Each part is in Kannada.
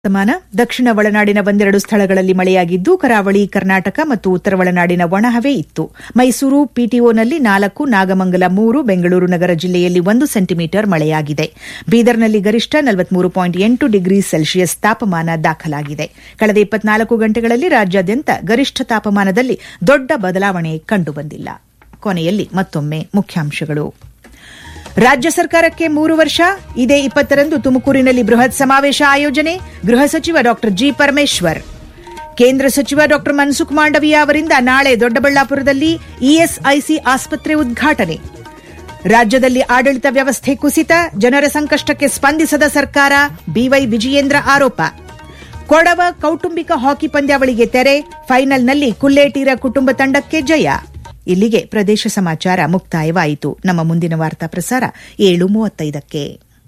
ತಾಪಮಾನ ದಕ್ಷಿಣ ಒಳನಾಡಿನ ಒಂದೆರಡು ಸ್ಥಳಗಳಲ್ಲಿ ಮಳೆಯಾಗಿದ್ದು ಕರಾವಳಿ ಕರ್ನಾಟಕ ಮತ್ತು ಉತ್ತರ ಒಳನಾಡಿನ ಒಣಹವೆ ಇತ್ತು ಮೈಸೂರು ಪಿಟಿಒನಲ್ಲಿ ನಾಲ್ಕು ನಾಗಮಂಗಲ ಮೂರು ಬೆಂಗಳೂರು ನಗರ ಜಿಲ್ಲೆಯಲ್ಲಿ ಒಂದು ಸೆಂಟಿಮೀಟರ್ ಮಳೆಯಾಗಿದೆ ಬೀದರ್ನಲ್ಲಿ ಗರಿಷ್ಠ ಎಂಟು ಡಿಗ್ರಿ ಸೆಲ್ಸಿಯಸ್ ತಾಪಮಾನ ದಾಖಲಾಗಿದೆ ಕಳೆದ ಇಪ್ಪತ್ನಾಲ್ಕು ಗಂಟೆಗಳಲ್ಲಿ ರಾಜ್ಯಾದ್ಯಂತ ಗರಿಷ್ಠ ತಾಪಮಾನದಲ್ಲಿ ದೊಡ್ಡ ಬದಲಾವಣೆ ಕಂಡುಬಂದಿಲ್ಲ ಕೊನೆಯಲ್ಲಿ ಮತ್ತೊಮ್ಮೆ ಮುಖ್ಯಾಂಶಗಳು ರಾಜ್ಯ ಸರ್ಕಾರಕ್ಕೆ ಮೂರು ವರ್ಷ ಇದೇ ಇಪ್ಪತ್ತರಂದು ತುಮಕೂರಿನಲ್ಲಿ ಬೃಹತ್ ಸಮಾವೇಶ ಆಯೋಜನೆ ಗೃಹ ಸಚಿವ ಡಾ ಜಿ ಪರಮೇಶ್ವರ್ ಕೇಂದ್ರ ಸಚಿವ ಡಾ ಮನ್ಸುಖ್ ಮಾಂಡವೀಯ ಅವರಿಂದ ನಾಳೆ ದೊಡ್ಡಬಳ್ಳಾಪುರದಲ್ಲಿ ಇಎಸ್ಐಸಿ ಆಸ್ಪತ್ರೆ ಉದ್ಘಾಟನೆ ರಾಜ್ಯದಲ್ಲಿ ಆಡಳಿತ ವ್ಯವಸ್ಥೆ ಕುಸಿತ ಜನರ ಸಂಕಷ್ಟಕ್ಕೆ ಸ್ಪಂದಿಸದ ಸರ್ಕಾರ ಬಿವೈ ವಿಜಯೇಂದ್ರ ಆರೋಪ ಕೊಡವ ಕೌಟುಂಬಿಕ ಹಾಕಿ ಪಂದ್ಯಾವಳಿಗೆ ತೆರೆ ಫೈನಲ್ನಲ್ಲಿ ಕುಲ್ಲೇಟೀರ ಕುಟುಂಬ ತಂಡಕ್ಕೆ ಜಯ ಇಲ್ಲಿಗೆ ಪ್ರದೇಶ ಸಮಾಚಾರ ಮುಕ್ತಾಯವಾಯಿತು ನಮ್ಮ ಮುಂದಿನ ವಾರ್ತಾ ಪ್ರಸಾರ ಏಳು ಮೂವತ್ತೈದಕ್ಕೆ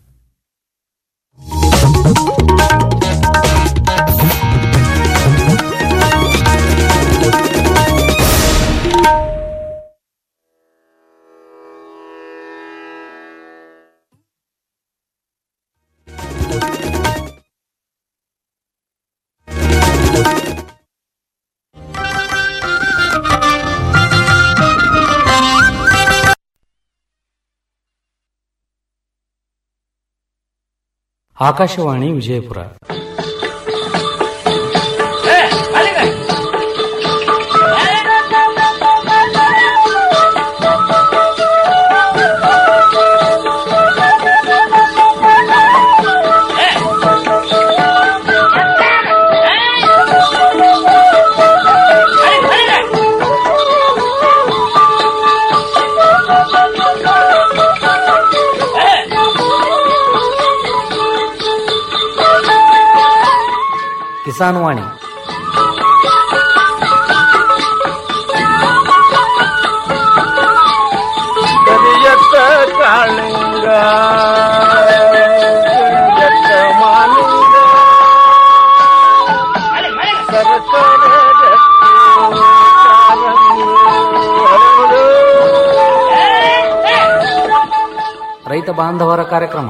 ಆಕಾಶವಾಣಿ ವಿಜಯಪುರ ಕಿಸಾನ್ ವಾಣಿ ಕರಿಯತ್ತ ಕಾಳಿಂಗ ಕರಿಯತ್ತ ಮಾಲಿಂಗ ಸರಸರ ಗಟ್ಟಿ ಕಾಲಂಗಿ ಹರಡು. ರೈತ ಬಾಂಧವರ ಕಾರ್ಯಕ್ರಮ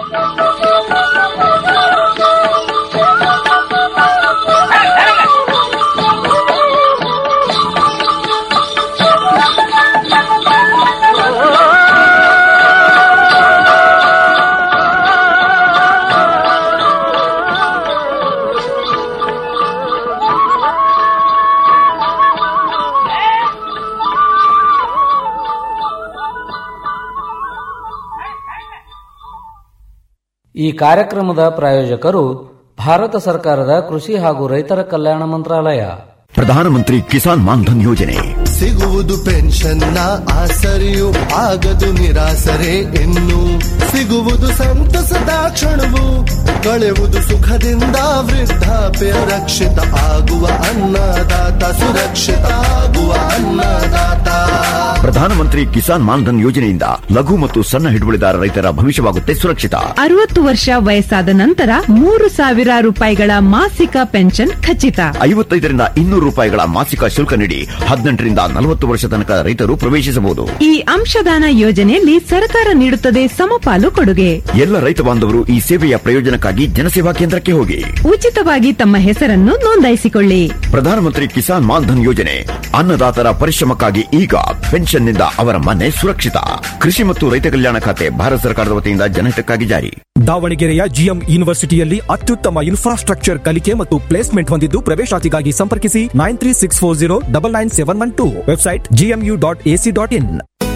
ಈ ಕಾರ್ಯಕ್ರಮದ ಪ್ರಾಯೋಜಕರು ಭಾರತ ಸರ್ಕಾರದ ಕೃಷಿ ಹಾಗೂ ರೈತರ ಕಲ್ಯಾಣ ಮಂತ್ರಾಲಯ ಪ್ರಧಾನಮಂತ್ರಿ ಕಿಸಾನ್ ಮಾನ್ಧನ್ ಯೋಜನೆ ಸಿಗುವುದು ಪೆನ್ಷನ್ನ ಆಸರೆಯು ಆಗದು ನಿರಾಸರೆ ಇನ್ನು ಸಿಗುವುದು ಸಂತಸದ ಕ್ಷಣವು ಕಳೆಯುವುದು ಸುಖದಿಂದ ವೃದ್ಧಾಪ್ಯ ರಕ್ಷಿತ ಆಗುವ ಅನ್ನದಾತ ಸುರಕ್ಷಿತ ಆಗುವ ಅನ್ನದಾತ ಪ್ರಧಾನಮಂತ್ರಿ ಕಿಸಾನ್ ಮಾನ್ಧನ್ ಯೋಜನೆಯಿಂದ ಲಘು ಮತ್ತು ಸಣ್ಣ ಹಿಡುವಳಿದಾರ ರೈತರ ಭವಿಷ್ಯವಾಗುತ್ತೆ ಸುರಕ್ಷಿತ ಅರವತ್ತು ವರ್ಷ ವಯಸ್ಸಾದ ನಂತರ ಮೂರು ಸಾವಿರ ರೂಪಾಯಿಗಳ ಮಾಸಿಕ ಪೆನ್ಷನ್ ಖಚಿತ ಐವತ್ತೈದರಿಂದ ಇನ್ನೂರು ರೂಪಾಯಿಗಳ ಮಾಸಿಕ ಶುಲ್ಕ ನೀಡಿ ಹದಿನೆಂಟರಿಂದ ನಲವತ್ತು ವರ್ಷ ತನಕ ರೈತರು ಪ್ರವೇಶಿಸಬಹುದು ಈ ಅಂಶದಾನ ಯೋಜನೆಯಲ್ಲಿ ಸರ್ಕಾರ ನೀಡುತ್ತದೆ ಸಮಪಾಲು ಕೊಡುಗೆ ಎಲ್ಲ ರೈತ ಬಾಂಧವರು ಈ ಸೇವೆಯ ಪ್ರಯೋಜನಕ್ಕಾಗಿ ಜನಸೇವಾ ಕೇಂದ್ರಕ್ಕೆ ಹೋಗಿ ಉಚಿತವಾಗಿ ತಮ್ಮ ಹೆಸರನ್ನು ನೋಂದಾಯಿಸಿಕೊಳ್ಳಿ ಪ್ರಧಾನಮಂತ್ರಿ ಕಿಸಾನ್ ಮಾನ್ಧನ್ ಯೋಜನೆ ಅನ್ನದಾತರ ಪರಿಶ್ರಮಕ್ಕಾಗಿ ಈಗ ಪೆನ್ಷನ್ನಿಂದ ಅವರ ಮನೆ ಸುರಕ್ಷಿತ ಕೃಷಿ ಮತ್ತು ರೈತ ಕಲ್ಯಾಣ ಖಾತೆ ಭಾರತ ಸರ್ಕಾರದ ವತಿಯಿಂದ ಜನಹಿತಕ್ಕಾಗಿ ಜಾರಿ ದಾವಣಗೆರೆಯ ಜಿಎಂ ಯೂನಿವರ್ಸಿಟಿಯಲ್ಲಿ ಅತ್ಯುತ್ತಮ ಇನ್ಫ್ರಾಸ್ಟ್ರಕ್ಚರ್ ಕಲಿಕೆ ಮತ್ತು ಪ್ಲೇಸ್ಮೆಂಟ್ ಹೊಂದಿದ್ದು ಪ್ರವೇಶಾತಿಗಾಗಿ ಸಂಪರ್ಕಿಸಿ nine three six four zero double nine seven one two website GMU dot AC dot in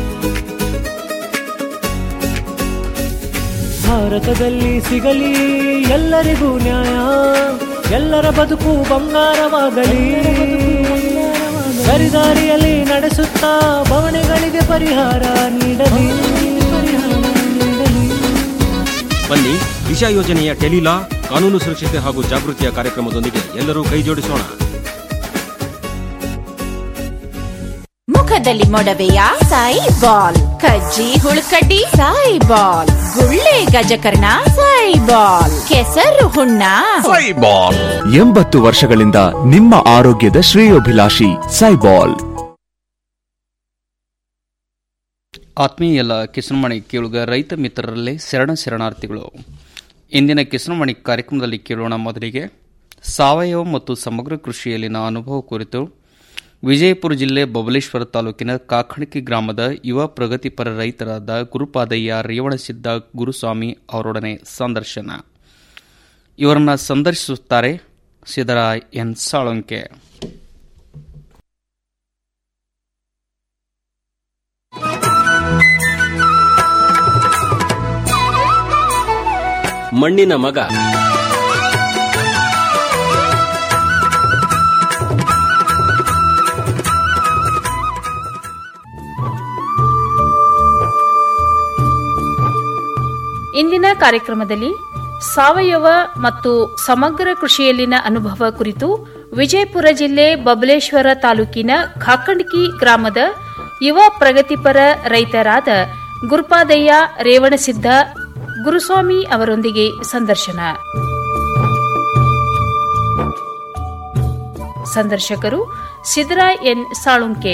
ಭಾರತದಲ್ಲಿ ಸಿಗಲಿ ಎಲ್ಲರಿಗೂ ನ್ಯಾಯ ಎಲ್ಲರ ಬದುಕು ಬಂಗಾರವಾಗಲಿ ಸರಿದಾರಿಯಲ್ಲಿ ನಡೆಸುತ್ತಾ ಬವಣೆಗಳಿಗೆ ಪರಿಹಾರ ನೀಡಲಿ ಬನ್ನಿ ದಿಶಾ ಯೋಜನೆಯ ಟೆಲಿಲಾ ಕಾನೂನು ಸುರಕ್ಷತೆ ಹಾಗೂ ಜಾಗೃತಿಯ ಕಾರ್ಯಕ್ರಮದೊಂದಿಗೆ ಎಲ್ಲರೂ ಕೈ ಜೋಡಿಸೋಣ ಮುಖದಲ್ಲಿ ಮೊಡವೆಯ ಸಾಯಿ ಬಾಲ್ ಕಜ್ಜಿ ಹುಳುಕಡ್ಡಿ ಸಾಯಿ ಬಾಲ್ ಗುಳ್ಳೆ ಗಜಕರ್ಣ ಸಾಯಿ ಬಾಲ್ ಕೆಸರು ಹುಣ್ಣ ಎಂಬತ್ತು ವರ್ಷಗಳಿಂದ ನಿಮ್ಮ ಆರೋಗ್ಯದ ಶ್ರೇಯೋಭಿಲಾಷಿ ಸೈಬಾಲ್ ಆತ್ಮೀಯ ಎಲ್ಲ ಕಿಸನ್ಮಣಿ ಕೇಳುಗ ರೈತ ಮಿತ್ರರಲ್ಲೇ ಶರಣ ಶರಣಾರ್ಥಿಗಳು ಇಂದಿನ ಕಿಸಾನ್ವಾಣಿ ಕಾರ್ಯಕ್ರಮದಲ್ಲಿ ಕೇಳೋಣ ಮೊದಲಿಗೆ ಸಾವಯವ ಮತ್ತು ಸಮಗ್ರ ಕೃಷಿಯಲ್ಲಿನ ಅನುಭವ ಕುರಿತು ವಿಜಯಪುರ ಜಿಲ್ಲೆ ಬಬಲೇಶ್ವರ ತಾಲೂಕಿನ ಕಾಕಣಕಿ ಗ್ರಾಮದ ಯುವ ಪ್ರಗತಿಪರ ರೈತರಾದ ಗುರುಪಾದಯ್ಯ ರೇವಣಸಿದ್ದ ಗುರುಸ್ವಾಮಿ ಅವರೊಡನೆ ಸಂದರ್ಶನ ಇವರನ್ನ ಸಂದರ್ಶಿಸುತ್ತಾರೆ ಸಿದ್ದರಾಯ್ ಎನ್ ಸಾಳಂಕೆ ಮಣ್ಣಿನ ಮಗ ಇಂದಿನ ಕಾರ್ಯಕ್ರಮದಲ್ಲಿ ಸಾವಯವ ಮತ್ತು ಸಮಗ್ರ ಕೃಷಿಯಲ್ಲಿನ ಅನುಭವ ಕುರಿತು ವಿಜಯಪುರ ಜಿಲ್ಲೆ ಬಬಲೇಶ್ವರ ತಾಲೂಕಿನ ಖಾಕಂಡ್ಕಿ ಗ್ರಾಮದ ಯುವ ಪ್ರಗತಿಪರ ರೈತರಾದ ಗುರುಪಾದಯ್ಯ ರೇವಣಸಿದ್ದ ಗುರುಸ್ವಾಮಿ ಅವರೊಂದಿಗೆ ಸಂದರ್ಶನ ಸಂದರ್ಶಕರು ಸಿದ್ದರಾಯ್ ಎನ್ ಸಾಳುಂಕೆ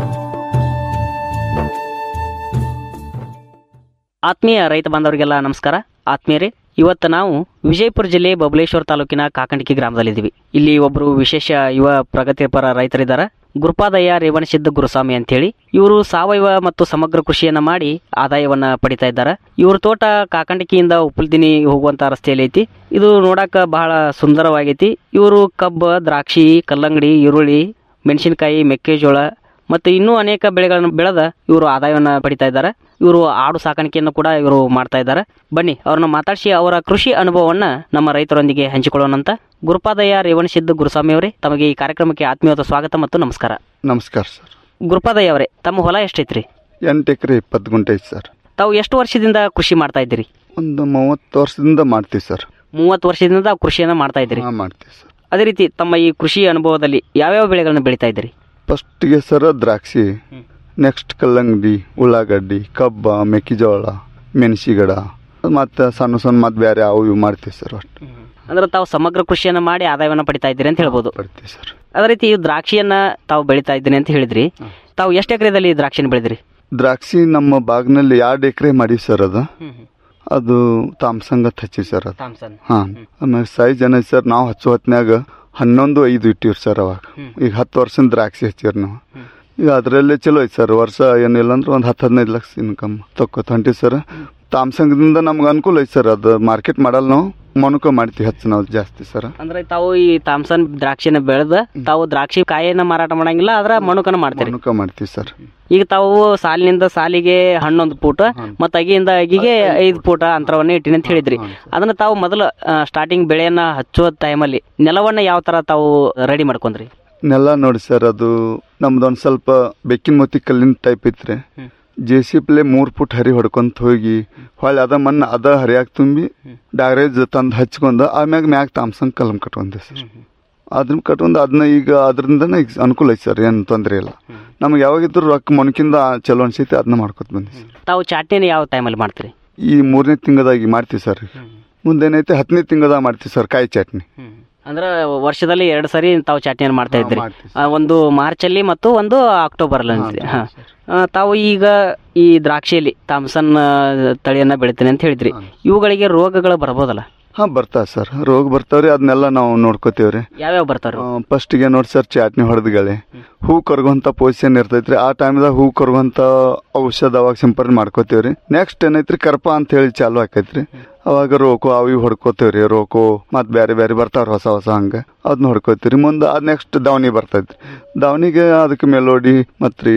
ಆತ್ಮೀಯ ರೈತ ಬಾಂಧವರಿಗೆಲ್ಲ ನಮಸ್ಕಾರ ಆತ್ಮೀಯರೇ ಇವತ್ತು ನಾವು ವಿಜಯಪುರ ಜಿಲ್ಲೆ ಬಬಲೇಶ್ವರ ತಾಲೂಕಿನ ಕಾಕಂಡಿಕಿ ಗ್ರಾಮದಲ್ಲಿದ್ದೀವಿ ಇಲ್ಲಿ ಒಬ್ಬರು ವಿಶೇಷ ಯುವ ಪ್ರಗತಿಪರ ರೈತರಿದ್ದಾರೆ ಗುರುಪಾದಯ್ಯ ರೇವಣಸಿದ್ದ ಗುರುಸ್ವಾಮಿ ಅಂತ ಹೇಳಿ ಇವರು ಸಾವಯವ ಮತ್ತು ಸಮಗ್ರ ಕೃಷಿಯನ್ನ ಮಾಡಿ ಆದಾಯವನ್ನ ಪಡಿತಾ ಇದ್ದಾರೆ ಇವ್ರ ತೋಟ ಕಾಕಂಡಿಕಿಯಿಂದ ಉಪ್ಪಲ್ದಿನಿ ಹೋಗುವಂತ ರಸ್ತೆಯಲ್ಲಿ ಐತಿ ಇದು ನೋಡಾಕ ಬಹಳ ಸುಂದರವಾಗೈತಿ ಇವರು ಕಬ್ಬ ದ್ರಾಕ್ಷಿ ಕಲ್ಲಂಗಡಿ ಈರುಳ್ಳಿ ಮೆಣಸಿನಕಾಯಿ ಮೆಕ್ಕೆಜೋಳ ಮತ್ತು ಇನ್ನೂ ಅನೇಕ ಬೆಳೆಗಳನ್ನು ಬೆಳೆದ ಇವರು ಆದಾಯವನ್ನು ಪಡಿತಾ ಇದ್ದಾರೆ ಇವರು ಆಡು ಸಾಕಾಣಿಕೆಯನ್ನು ಕೂಡ ಇವರು ಮಾಡ್ತಾ ಇದ್ದಾರೆ ಬನ್ನಿ ಅವ್ರನ್ನ ಮಾತಾಡಿಸಿ ಅವರ ಕೃಷಿ ಅನುಭವವನ್ನ ನಮ್ಮ ರೈತರೊಂದಿಗೆ ಹಂಚಿಕೊಳ್ಳೋಣಂತ ಗುರುಪಾದಯ್ಯ ರೇವಣಸಿದ್ದ ಗುರುಸ್ವಾಮಿ ಅವರೇ ತಮಗೆ ಈ ಕಾರ್ಯಕ್ರಮಕ್ಕೆ ಆತ್ಮೀಯವಾದ ಸ್ವಾಗತ ಮತ್ತು ನಮಸ್ಕಾರ ನಮಸ್ಕಾರ ಸರ್ ಗುರುಪಾದಯ್ಯ ಅವರೇ ತಮ್ಮ ಹೊಲ ಎಷ್ಟೈತ್ರಿ ಎಂಟು ಎಕರೆ ಇಪ್ಪತ್ತು ಗುಂಟೆ ಐತೆ ಸರ್ ತಾವು ಎಷ್ಟು ವರ್ಷದಿಂದ ಕೃಷಿ ಮಾಡ್ತಾ ಇದ್ದೀರಿ ಒಂದು ಮೂವತ್ತು ವರ್ಷದಿಂದ ಮಾಡ್ತೀವಿ ಸರ್ ಮೂವತ್ತು ವರ್ಷದಿಂದ ತಾವು ಕೃಷಿಯನ್ನ ಮಾಡ್ತಾ ಇದ್ದೀರಿ ಹಾಂ ಮಾಡ್ತೀವಿ ಸರ್ ಅದೇ ರೀತಿ ತಮ್ಮ ಈ ಕೃಷಿ ಅನುಭವದಲ್ಲಿ ಯಾವ್ಯಾವ ಬೆಳೆಗಳನ್ನು ಬೆಳೀತಾ ಇದ್ದೀರಿ ಫಸ್ಟಿಗೆ ಸರ್ ದ್ರಾಕ್ಷಿ ನೆಕ್ಸ್ಟ್ ಕಲ್ಲಂಗಡಿ ಉಳ್ಳಾಗಡ್ಡಿ ಕಬ್ಬ ಮೆಕ್ಕೆಜೋಳ ಮೆಣಸಿಗಡ ಮತ್ತು ಸಣ್ಣ ಸಣ್ಣ ಮತ್ತು ಬೇರೆ ಅವು ಇವು ಮಾಡ್ತೀವಿ ಸರ್ ಅಷ್ಟು ಅಂದ್ರೆ ತಾವು ಸಮಗ್ರ ಕೃಷಿಯನ್ನ ಮಾಡಿ ಆದಾಯವನ್ನ ಪಡಿತಾ ಇದ್ದೀರಿ ಅಂತ ಹೇಳ್ಬೋದು ಪಡ್ತೀವಿ ಸರ್ ಅದೇ ರೀತಿ ಈ ದ್ರಾಕ್ಷಿಯನ್ನ ತಾವು ಬೆಳೀತಾ ಇದ್ದೀನಿ ಅಂತ ಹೇಳಿದ್ರಿ ತಾವು ಎಷ್ಟು ಎಕರೆದಲ್ಲಿ ದ್ರಾಕ್ಷಿನ ಬೆಳೆದ್ರಿ ದ್ರಾಕ್ಷಿ ನಮ್ಮ ಬಾಗ್ನಲ್ಲಿ ಎರಡು ಎಕರೆ ಮಾಡೀವಿ ಸರ್ ಅದು ಅದು ತಾಮ್ಸಂಗತ್ ಹಚ್ಚಿ ಸರ್ ಅದು ಥಾಮ್ಸನ್ ಹಾಂ ಆಮೇಲೆ ಸೈಜ್ ಏನೈತೆ ಸರ್ ನಾವು ಹಚ್ಚೋ ಹೊತ್ನ್ಯಾಗ ಹನ್ನೊಂದು ಐದು ಇಟ್ಟಿವ್ರಿ ಸರ್ ಅವಾಗ ಈಗ ಹತ್ತು ವರ್ಷದ ದ್ರಾಕ್ಷಿ ಹಚ್ಚಿವ್ರಿ ನಾವು ಈಗ ಅದರಲ್ಲೇ ಚಲೋ ಐತೆ ಸರ್ ವರ್ಷ ಏನಿಲ್ಲ ಅಂದ್ರೆ ಒಂದು ಹತ್ತು ಹದಿನೈದು ಲಕ್ಷ ಇನ್ಕಮ್ ತಕ್ಕೋತ ಹೊಂಟಿವಿ ಸರ್ ತಾಮ್ಸಂಗದಿಂದ ನಮ್ಗೆ ಅನುಕೂಲ ಐತೆ ಸರ್ ಅದು ಮಾರ್ಕೆಟ್ ಮಾಡಲ್ಲ ನಾವು ಮೊಣಕ ಮಾಡ್ತೀವಿ ಹೆಚ್ಚು ನಾವು ಜಾಸ್ತಿ ಸರ್ ಅಂದ್ರೆ ತಾವು ಈ ಥಾಮ್ಸನ್ ದ್ರಾಕ್ಷಿನ ಬೆಳೆದ ತಾವು ದ್ರಾಕ್ಷಿ ಕಾಯಿಯನ್ನ ಮಾರಾಟ ಮಾಡಂಗಿಲ್ಲ ಅದ್ರ ಮಣುಕನ ಮಾಡ್ತೀರಿ ಮೊಣಕ ಮಾಡ್ತೀವಿ ಸರ್ ಈಗ ತಾವು ಸಾಲಿನಿಂದ ಸಾಲಿಗೆ ಹನ್ನೊಂದು ಫೂಟ್ ಮತ್ತ ಅಗಿಯಿಂದ ಅಗಿಗೆ ಐದು ಫೂಟ್ ಅಂತರವನ್ನ ಇಟ್ಟಿನಿ ಅಂತ ಹೇಳಿದ್ರಿ ಅದನ್ನ ತಾವು ಮೊದಲ ಸ್ಟಾರ್ಟಿಂಗ್ ಬೆಳೆಯನ್ನ ಹಚ್ಚುವ ಟೈಮಲ್ಲಿ ನೆಲವನ್ನ ಯಾವ ತರ ತಾವು ರೆಡಿ ಮಾಡ್ಕೊಂಡ್ರಿ ನೆಲ ನೋಡಿ ಸರ್ ಅದು ನಮ್ದೊಂದು ಸ್ವಲ್ಪ ಬೆಕ್ಕಿನ ಮೊತ್ತಿ ಕಲ್ಲಿನ ಟೈಪ್ ಐತ್ರಿ ಜೆ ಸಿ ಪ್ಲೆ ಮೂರು ಫುಟ್ ಹರಿ ಹೊಡ್ಕೊಂತ ಹೋಗಿ ಹೊಳ್ಳಿ ಅದ ಮಣ್ಣು ಅದ ಹರಿಯಾಗಿ ತುಂಬಿ ಡಾಗ್ರೇಜ್ ತಂದು ಹಚ್ಕೊಂಡ ಆಮ್ಯಾಗ ಮ್ಯಾಗ ತಾಮ್ಸಂಗ್ ಕಲಂ ಕಟ್ಕೊಂಡೆ ಸರ್ ಅದನ್ನ ಕಟ್ಕೊಂಡು ಅದನ್ನ ಈಗ ಅದರಿಂದನೇ ಈಗ ಅನುಕೂಲ ಐತೆ ಸರ್ ಏನು ತೊಂದರೆ ಇಲ್ಲ ನಮ್ಗೆ ಯಾವಾಗಿದ್ರು ರೊಕ್ಕ ಮೊಣಕಿಂದ ಚಲೋ ಅನ್ಸೈತಿ ಅದನ್ನ ಮಾಡ್ಕೊತ ಬಂದಿ ಸರ್ ತಾವು ಚಾಟ್ನಿನ ಯಾವ ಟೈಮಲ್ಲಿ ಮಾಡ್ತೀರಿ ಈ ಮೂರನೇ ತಿಂಗಳದಾಗಿ ಮಾಡ್ತೀವಿ ಸರ್ ಮುಂದೇನೈತೆ ಹತ್ತನೇ ತಿಂಗಳದಾಗ ಮಾಡ್ತೀವಿ ಸರ್ ಕಾಯಿ ಚಟ್ನಿ ಅಂದ್ರೆ ವರ್ಷದಲ್ಲಿ ಎರಡು ಸರಿ ತಾವು ಚಟ್ನಿಯನ್ನು ಮಾಡ್ತಾ ಇದ್ರಿ ಆ, ಒಂದು ಮಾರ್ಚ್ ಅಲ್ಲಿ ಮತ್ತು ಒಂದು ಅಕ್ಟೋಬರ್ ಅಲ್ಲಿ ಅನ್ಸುತ್ತೆ. ಹಾ. ಆ, ತಾವು ಈಗ ಈ ದ್ರಾಕ್ಷಿಯಲ್ಲಿ ಥಾಮ್ಸನ್ ಆ, ತಳಿಯನ್ನ ಬೆಳಿತೀನಿ ಅಂತ ಹೇಳಿದ್ರಿ ಇವುಗಳಿಗೆ ರೋಗಗಳು ಬರ್ಬೋದಲ್ಲ ಹಾಂ ಬರ್ತಾವ ಸರ್ ರೋಗ ಬರ್ತಾವ್ರಿ ಅದನ್ನೆಲ್ಲ ನಾವು ನೋಡ್ಕೋತೀವ್ರಿ ಯಾವ್ಯಾವ ಬರ್ತಾವ್ರಿ ಫಸ್ಟಿಗೆ ನೋಡಿ ಸರ್ ಚಾಟ್ನಿ ಹೊಡೆದ್ಗಳೇ ಹೂ ಕರ್ಗುವಂತ ಪೊಸಿಷನ್ ಇರ್ತೈತ್ರಿ ಆ ಟೈಮ್ದಾಗ ಹೂ ಕರ್ಗುವಂತ ಔಷಧ ಅವಾಗ ಸಿಂಪರಣೆ ಮಾಡ್ಕೋತೀವ್ರಿ ನೆಕ್ಸ್ಟ್ ಏನೈತ್ರಿ ಕರ್ಪ ಅಂತ ಹೇಳಿ ಚಾಲು ಆಕೈತ್ರಿ ಅವಾಗ ರೋಕೋ ಅವು ಇವು ಹೊಡ್ಕೋತೀವ್ರಿ ರೋಕೋ ಮತ್ ಬೇರೆ ಬೇರೆ ಬರ್ತಾವ್ರಿ ಹೊಸ ಹೊಸ ಹಂಗ ಅದನ್ನ ಹೊಡ್ಕೋತೀರಿ ಮುಂದೆ ಅದ್ ನೆಕ್ಸ್ಟ್ ದಾವಣಿ ಬರ್ತೈತ್ರಿ ದಾವಣಿಗೆ ಅದಕ್ಕೆ ಮೆಲೋಡಿ ಮತ್ರಿ